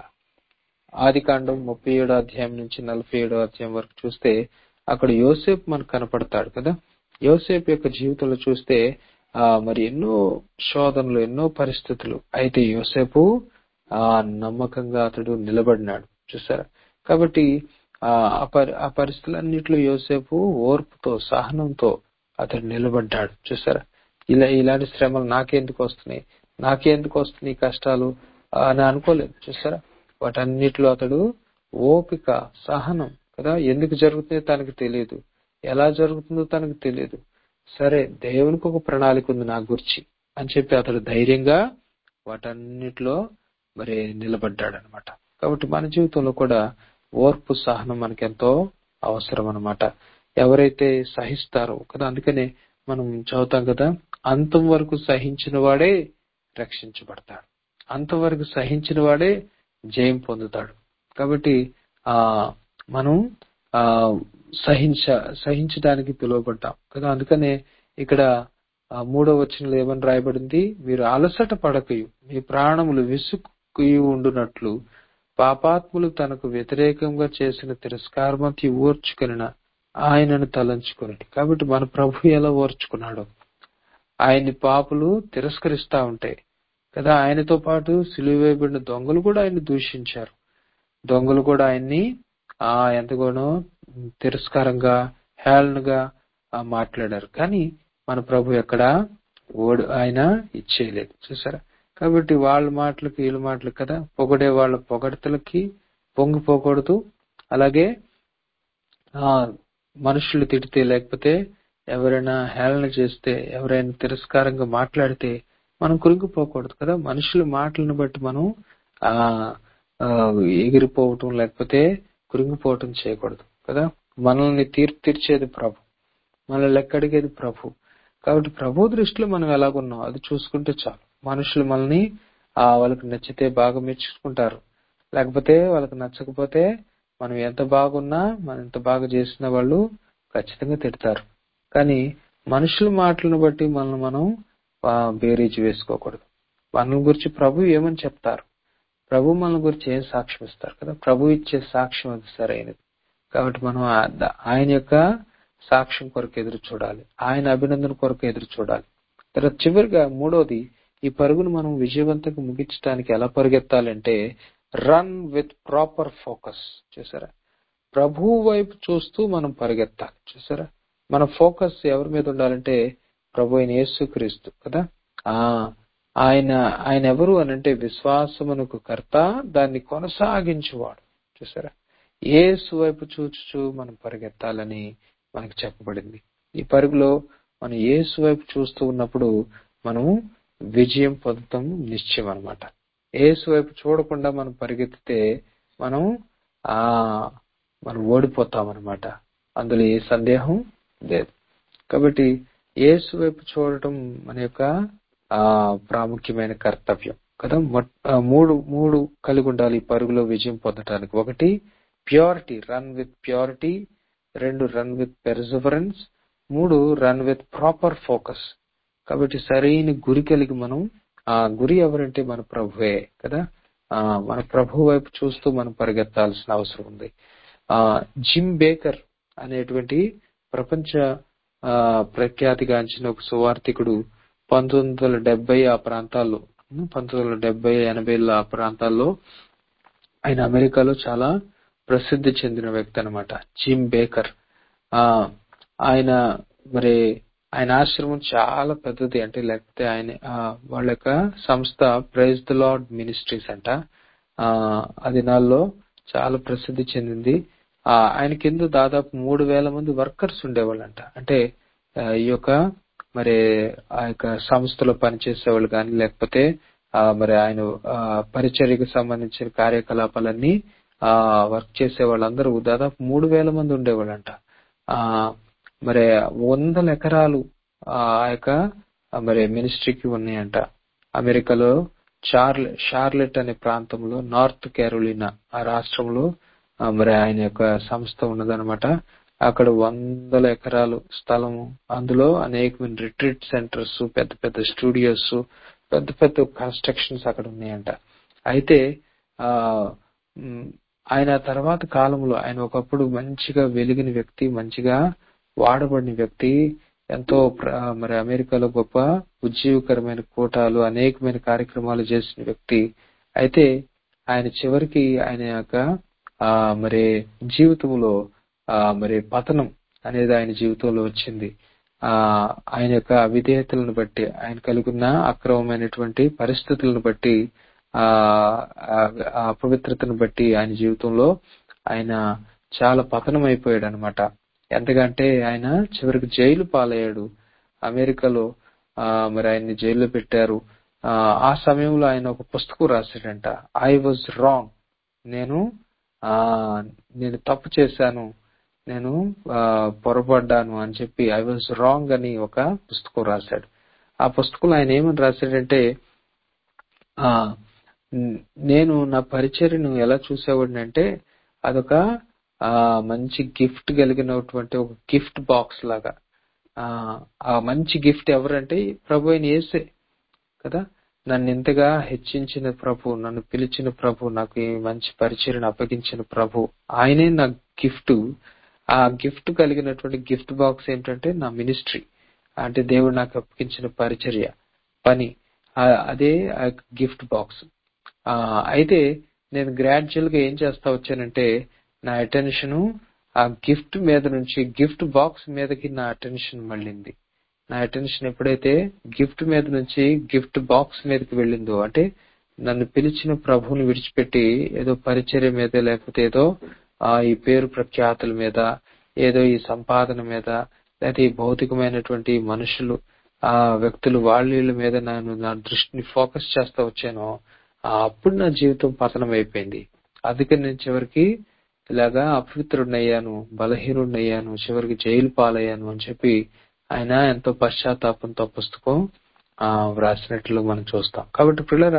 ఆది కాండం ముప్పై ఏడో అధ్యాయం నుంచి నలభై ఏడో అధ్యాయం వరకు చూస్తే అక్కడ యోసేపు మనకు కనపడతాడు కదా యోసేపు యొక్క జీవితంలో చూస్తే ఆ మరి ఎన్నో శోధనలు ఎన్నో పరిస్థితులు అయితే యోసేపు ఆ నమ్మకంగా అతడు నిలబడినాడు చూసారా కాబట్టి ఆ ఆ పరి- ఆ పరిస్థితులన్నింటిలో యోసేపు ఓర్పుతో సహనంతో అతడు నిలబడ్డాడు చూసారా ఇలా ఇలాంటి శ్రమలు నాకెందుకు వస్తున్నాయి నాకెందుకు వస్తున్నాయి ఈ కష్టాలు అని అనుకోలేదు చూసారా వాటన్నిటిలో అతడు ఓపిక సహనం కదా ఎందుకు జరుగుతుందో తనకు తెలియదు ఎలా జరుగుతుందో తనకు తెలియదు సరే దేవునికి ఒక ప్రణాళిక ఉంది నా గురించి అని చెప్పి అతడు ధైర్యంగా వాటన్నిటిలో మరి నిలబడ్డాడు అనమాట కాబట్టి మన జీవితంలో కూడా ఓర్పు సహనం మనకి ఎంతో అవసరం అనమాట ఎవరైతే సహిస్తారో కదా అందుకనే మనం చదువుతాం కదా అంతం వరకు సహించిన వాడే రక్షించబడతాడు అంతవరకు సహించిన వాడే జయం పొందుతాడు కాబట్టి ఆ మనం ఆ సహించ సహించడానికి పిలువబడ్డాం కదా అందుకనే ఇక్కడ ఆ మూడో వచనంలో ఏమని రాయబడింది మీరు అలసట పడకయు మీ ప్రాణములు విసుక్కుయు ఉండునట్లు పాపాత్ములు తనకు వ్యతిరేకంగా చేసిన తిరస్కారమతి ఓర్చుకొనిన ఆయనను తలంచుకొనండి కాబట్టి మన ప్రభు ఎలా ఓర్చుకున్నాడు ఆయన్ని పాపులు తిరస్కరిస్తా ఉంటాయి కదా ఆయనతో పాటు సిలువ వేయబడిన దొంగలు కూడా ఆయన్ని దూషించారు దొంగలు కూడా ఆయన్ని ఆ ఎంతగానో తిరస్కారంగా హేళనగా ఆ, మాట్లాడారు కానీ మన ప్రభు ఎక్కడ ఓడి ఆయన ఇచ్చేయలేదు చూసారా కాబట్టి వాళ్ళ మాటలకి వీళ్ళ మాటలు కదా పొగడే వాళ్ళ పొగడతలకి పొంగిపోకూడదు అలాగే ఆ మనుషులు తిడితే లేకపోతే ఎవరైనా హేళన చేస్తే ఎవరైనా తిరస్కారంగా మాట్లాడితే మనం కురింగిపోకూడదు కదా మనుషుల మాటలను బట్టి మనం ఆ ఆ, ఎగిరిపోవటం లేకపోతే కురింగిపోవటం చేయకూడదు కదా మనల్ని తీర్పు తీర్చేది ప్రభు మనల్ని లెక్కడిగేది ప్రభు కాబట్టి ప్రభు దృష్టిలో మనం ఎలాగున్నాం అది చూసుకుంటే చాలు మనుషులు మనల్ని ఆ వాళ్ళకి నచ్చితే బాగా మెచ్చుకుంటారు లేకపోతే వాళ్ళకి నచ్చకపోతే మనం ఎంత బాగున్నా మనం ఎంత బాగా చేసిన వాళ్ళు ఖచ్చితంగా తిడతారు కానీ మనుషుల మాటలను బట్టి మనల్ని మనం ఆ, బేరీజు వేసుకోకూడదు మనల్ని గురించి ప్రభు ఏమని చెప్తారు ప్రభు మన గురించి ఏం సాక్ష్యం ఇస్తారు కదా ప్రభు ఇచ్చే సాక్ష్యం అది సరైనది కాబట్టి మనం ఆ- ద- ఆయన యొక్క సాక్ష్యం కొరకు ఎదురు చూడాలి ఆయన అభినందన కొరకు ఎదురు చూడాలి తర్వాత చివరిగా మూడోది ఈ పరుగును మనం విజయవంతంగా ముగించడానికి ఎలా పరిగెత్తాలంటే రన్ విత్ ప్రాపర్ ఫోకస్ చూసారా ప్రభు వైపు చూస్తూ మనం పరిగెత్తాలి చూసారా మన ఫోకస్ ఎవరి మీద ఉండాలంటే ప్రభు అయిన యేసుక్రీస్తు కదా ఆ ఆయన ఆయన ఎవరు అని అంటే విశ్వాసమునకు కర్త దాన్ని కొనసాగించువాడు చూసారా యేసు వైపు చూచుచూ మనం పరిగెత్తాలని మనకు చెప్పబడింది ఈ పరుగులో మనం యేసు వైపు చూస్తూ ఉన్నప్పుడు మనము విజయం పొందటం నిశ్చయం అన్నమాట యేసు వైపు చూడకుండా మనం పరిగెత్తితే మనం ఆ మనం ఓడిపోతాం అనమాట అందులో ఏ సందేహం లేదు కాబట్టి యేసు వైపు చూడటం మన యొక్క ఆ ప్రాముఖ్యమైన కర్తవ్యం కదా మొట్- ఆ, మూడు మూడు కలిగి ఉండాలి ఈ పరుగులో విజయం పొందడానికి ఒకటి ప్యూరిటీ రన్ విత్ ప్యూరిటీ రెండు రన్ విత్ పెర్జవరెన్స్ మూడు రన్ విత్ ప్రాపర్ ఫోకస్ కాబట్టి సరైన గురి కలిగి మనం ఆ గురి ఎవరంటే మన ప్రభువే కదా ఆ మన ప్రభు వైపు చూస్తూ మనం పరిగెత్తాల్సిన అవసరం ఉంది ఆ జిమ్ బేకర్ అనేటువంటి ప్రపంచ ఆ ప్రఖ్యాతిగాంచిన ఒక సువార్థికుడు పంతొమ్మిది వందల డెబ్బై ఆ ప్రాంతాల్లో పంతొమ్మిది వందల డెబ్బై ఎనభైలో ఆ ప్రాంతాల్లో ఆయన అమెరికాలో చాలా ప్రసిద్ధి చెందిన వ్యక్తి అనమాట జిమ్ బేకర్ ఆ ఆయన మరి ఆయన ఆశ్రమం చాలా పెద్దది అంటే లేకపోతే ఆయన ఆ, వాళ్ళ యొక్క సంస్థ ప్రైజ్ ద లార్డ్ మినిస్ట్రీస్ అంట ఆ ఆ దినాల్లో చాలా ప్రసిద్ధి చెందింది ఆ ఆయన కింద దాదాపు మూడు వేల మంది వర్కర్స్ ఉండేవాళ్ళంట అంటే ఆ, ఈ యొక్క మరి ఆ యొక్క సంస్థలో పనిచేసే వాళ్ళు కానీ లేకపోతే ఆ మరి ఆయన ఆ, పరిచర్యకు సంబంధించిన కార్యకలాపాలన్నీ ఆ వర్క్ చేసే వాళ్ళందరూ దాదాపు మూడు వేల మంది ఉండేవాళ్ళంట ఆ మరి వందల ఎకరాలు ఆ యొక్క ఆ, మరి మినిస్ట్రీకి ఉన్నాయంట అమెరికాలో చార్లె షార్లెట్ అనే ప్రాంతంలో నార్త్ కేరోలినా ఆ రాష్ట్రంలో ఆ, మరి ఆయన యొక్క సంస్థ ఉన్నదన్నమాట అక్కడ వందల ఎకరాలు స్థలము అందులో అనేకమైన రిట్రీట్ సెంటర్స్ పెద్ద పెద్ద స్టూడియోస్ పెద్ద పెద్ద కన్స్ట్రక్షన్స్ అక్కడ ఉన్నాయంట అయితే ఆ మ్, ఆయన తర్వాత కాలంలో ఆయన ఒకప్పుడు మంచిగా వెలిగిన వ్యక్తి మంచిగా వాడబడిన వ్యక్తి ఎంతో ప్ర- మరి అమెరికాలో గొప్ప ఉజ్జీవకరమైన కూటాలు అనేకమైన కార్యక్రమాలు చేసిన వ్యక్తి అయితే ఆయన చివరికి ఆయన యొక్క ఆ మరి జీవితంలో ఆ మరి పతనం అనేది ఆయన జీవితంలో వచ్చింది ఆ ఆయన యొక్క అవిధేయతలను బట్టి ఆయన కలిగి ఉన్న అక్రమమైనటువంటి పరిస్థితులను బట్టి ఆ ఆ ఆ అపవిత్రతను బట్టి ఆయన జీవితంలో ఆయన చాలా పతనం అయిపోయాడు అనమాట ఎంతకంటే ఆయన చివరికి జైలు పాలయ్యాడు అమెరికాలో ఆ మరి ఆయన్ని జైల్లో పెట్టారు ఆ ఆ సమయంలో ఆయన ఒక పుస్తకం రాశాడంట ఐ వాజ్ రాంగ్ నేను ఆ నేను తప్పు చేశాను నేను ఆ, పొరపడ్డాను అని చెప్పి ఐ వాజ్ రాంగ్ అని ఒక పుస్తకం రాశాడు ఆ పుస్తకంలో ఆయన ఏమని రాశాడంటే ఆ న్- నేను నా పరిచర్యను ఎలా చూసేవాడిని అంటే అదొక ఆ మంచి గిఫ్ట్ కలిగినటువంటి ఒక గిఫ్ట్ బాక్స్ లాగా ఆ ఆ మంచి గిఫ్ట్ ఎవరంటే ప్రభు అయిన యేసే కదా నన్ను ఇంతగా హెచ్చించిన ప్రభు నన్ను పిలిచిన ప్రభు నాకు ఈ మంచి పరిచయను అప్పగించిన ప్రభు ఆయనే నా గిఫ్ట్ ఆ గిఫ్ట్ కలిగినటువంటి గిఫ్ట్ బాక్స్ ఏంటంటే నా మినిస్ట్రీ అంటే దేవుడు నాకు అప్పగించిన పరిచర్య పని ఆ- అదే ఆ గిఫ్ట్ బాక్స్ ఆ అయితే నేను గ్రాడ్యువల్ గా ఏం చేస్తా వచ్చానంటే నా అటెన్షన్ ఆ గిఫ్ట్ మీద నుంచి గిఫ్ట్ బాక్స్ మీదకి నా అటెన్షన్ మళ్ళింది నా అటెన్షన్ ఎప్పుడైతే గిఫ్ట్ మీద నుంచి గిఫ్ట్ బాక్స్ మీదకి వెళ్ళిందో అంటే నన్ను పిలిచిన ప్రభువుని విడిచిపెట్టి ఏదో పరిచర్య మీద లేకపోతే ఏదో ఆ ఈ పేరు ప్రఖ్యాతుల మీద ఏదో ఈ సంపాదన మీద లేకపోతే ఈ భౌతికమైనటువంటి మనుషులు ఆ వ్యక్తులు వాళ్ళ వీళ్ళ మీద నేను నా దృష్టిని ఫోకస్ చేస్తా వచ్చాను ఆ అప్పుడు నా జీవితం పతనం అయిపోయింది అందుకని నేను చివరికి ఇలాగా అపవిత్రుడినయ్యాను బలహీనుడినయ్యాను చివరికి జైలు పాలయ్యాను అని చెప్పి ఆయన ఎంతో పశ్చాత్తాపంతో పుస్తకం ఆ వ్రాసినట్లు మనం చూస్తాం కాబట్టి పిల్లరా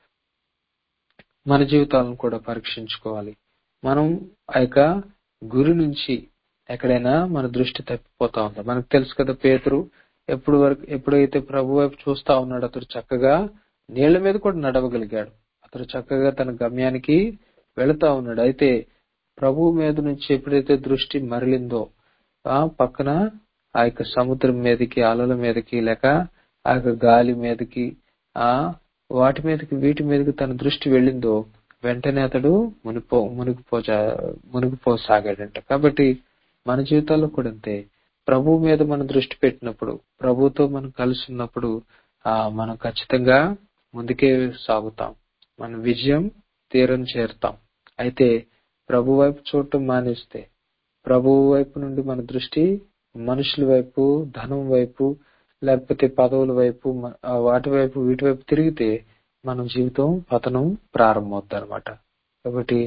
మన జీవితాలను కూడా పరీక్షించుకోవాలి మనం ఆ యొక్క గురి నుంచి ఎక్కడైనా మన దృష్టి తప్పిపోతా ఉందా మనకు తెలుసు కదా పేతురు ఎప్పుడు వరకు ఎప్పుడైతే ప్రభు వైపు చూస్తా ఉన్నాడు అతడు చక్కగా నీళ్ల మీద కూడా నడవగలిగాడు అతడు చక్కగా తన గమ్యానికి వెళుతా ఉన్నాడు అయితే ప్రభు మీద నుంచి ఎప్పుడైతే దృష్టి మరలిందో ఆ పక్కన ఆ యొక్క సముద్రం మీదకి అలల మీదకి లేక ఆ యొక్క గాలి మీదకి ఆ వాటి మీదకి వీటి మీదకి తన దృష్టి వెళ్ళిందో వెంటనే అతడు మునిపో మునిగిపో మునిగిపోసాగాడంట కాబట్టి మన జీవితాల్లో కూడా అంతే ప్రభు మీద మనం దృష్టి పెట్టినప్పుడు ప్రభుతో మనం కలిసి ఉన్నప్పుడు ఆ మనం ఖచ్చితంగా ముందుకే సాగుతాం మన విజయం తీరం చేరుతాం అయితే ప్రభు వైపు చూడటం మానేస్తే ప్రభు వైపు నుండి మన దృష్టి మనుషుల వైపు ధనం వైపు లేకపోతే పదవుల వైపు మ- ఆ వాటి వైపు వీటి వైపు తిరిగితే మన జీవితం పతనం ప్రారంభమవుతుంది అనమాట కాబట్టి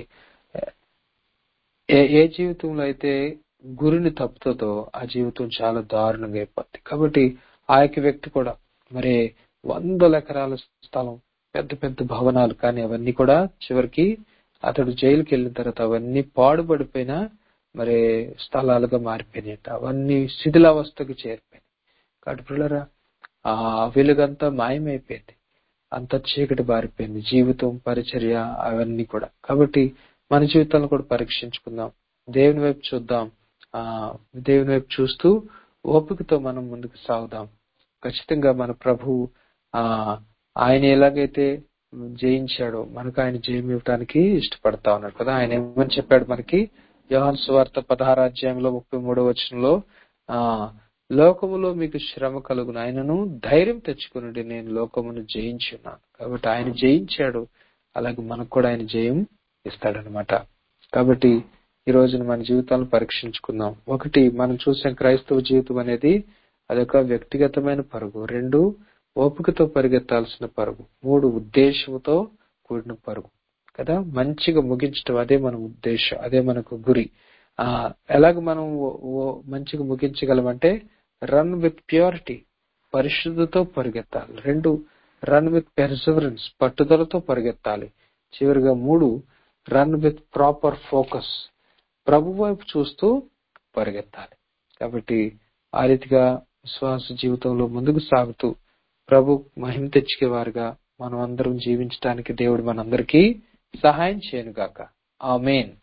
ఏ ఏ జీవితంలో అయితే గురిని తప్పుతుందో ఆ జీవితం చాలా దారుణంగా అయిపోద్ది కాబట్టి ఆ యొక్క వ్యక్తి కూడా మరి వందల ఎకరాల స్థలం పెద్ద పెద్ద భవనాలు కానీ అవన్నీ కూడా చివరికి అతడు జైలుకి వెళ్ళిన తర్వాత అవన్నీ పాడుపడిపోయిన మరి స్థలాలుగా మారిపోయినాయట అవన్నీ శిథిలావస్థకు చేరిపోయినాయి కాబట్టి పిల్లరా ఆ వెలుగంతా మాయమైపోయింది అంత చీకటి బారిపోయింది జీవితం పరిచర్య అవన్నీ కూడా కాబట్టి మన జీవితాలను కూడా పరీక్షించుకుందాం దేవుని వైపు చూద్దాం ఆ దేవుని వైపు చూస్తూ ఓపికతో మనం ముందుకు సాగుదాం ఖచ్చితంగా మన ప్రభు ఆ ఆయన ఎలాగైతే జయించాడో మనకు ఆయన జయం ఇవ్వడానికి ఇష్టపడతా ఉన్నాడు కదా ఆయన ఏమని చెప్పాడు మనకి యోహాన్ సువార్త పదహారు అధ్యాయంలో ముప్పై మూడో వచనంలో ఆ లోకములో మీకు శ్రమ కలుగును ఆయనను ధైర్యం తెచ్చుకునండి నేను లోకమును జయించున్నాను కాబట్టి ఆయన జయించాడు అలాగే మనకు కూడా ఆయన జయం ఇస్తాడనమాట కాబట్టి ఈ రోజున మన జీవితాలను పరీక్షించుకుందాం ఒకటి మనం చూసే క్రైస్తవ జీవితం అనేది అదొక వ్యక్తిగతమైన పరుగు రెండు ఓపికతో పరిగెత్తాల్సిన పరుగు మూడు ఉద్దేశంతో కూడిన పరుగు కదా మంచిగా ముగించడం అదే మన ఉద్దేశం అదే మనకు గురి ఆ ఎలాగ మనం ఓ- ఓ- మంచిగా ముగించగలమంటే రన్ విత్ ప్యూరిటీ పరిశుద్ధతో పరిగెత్తాలి రెండు రన్ విత్ పెర్సవరెన్స్ పట్టుదలతో పరిగెత్తాలి చివరిగా మూడు రన్ విత్ ప్రాపర్ ఫోకస్ ప్రభు వైపు చూస్తూ పరిగెత్తాలి కాబట్టి ఆ రీతిగా విశ్వాస జీవితంలో ముందుకు సాగుతూ ప్రభు మహిమ తెచ్చుకేవారుగా మనం అందరం జీవించడానికి దేవుడు మనందరికీ సహాయం చేయను గాక ఆమెన్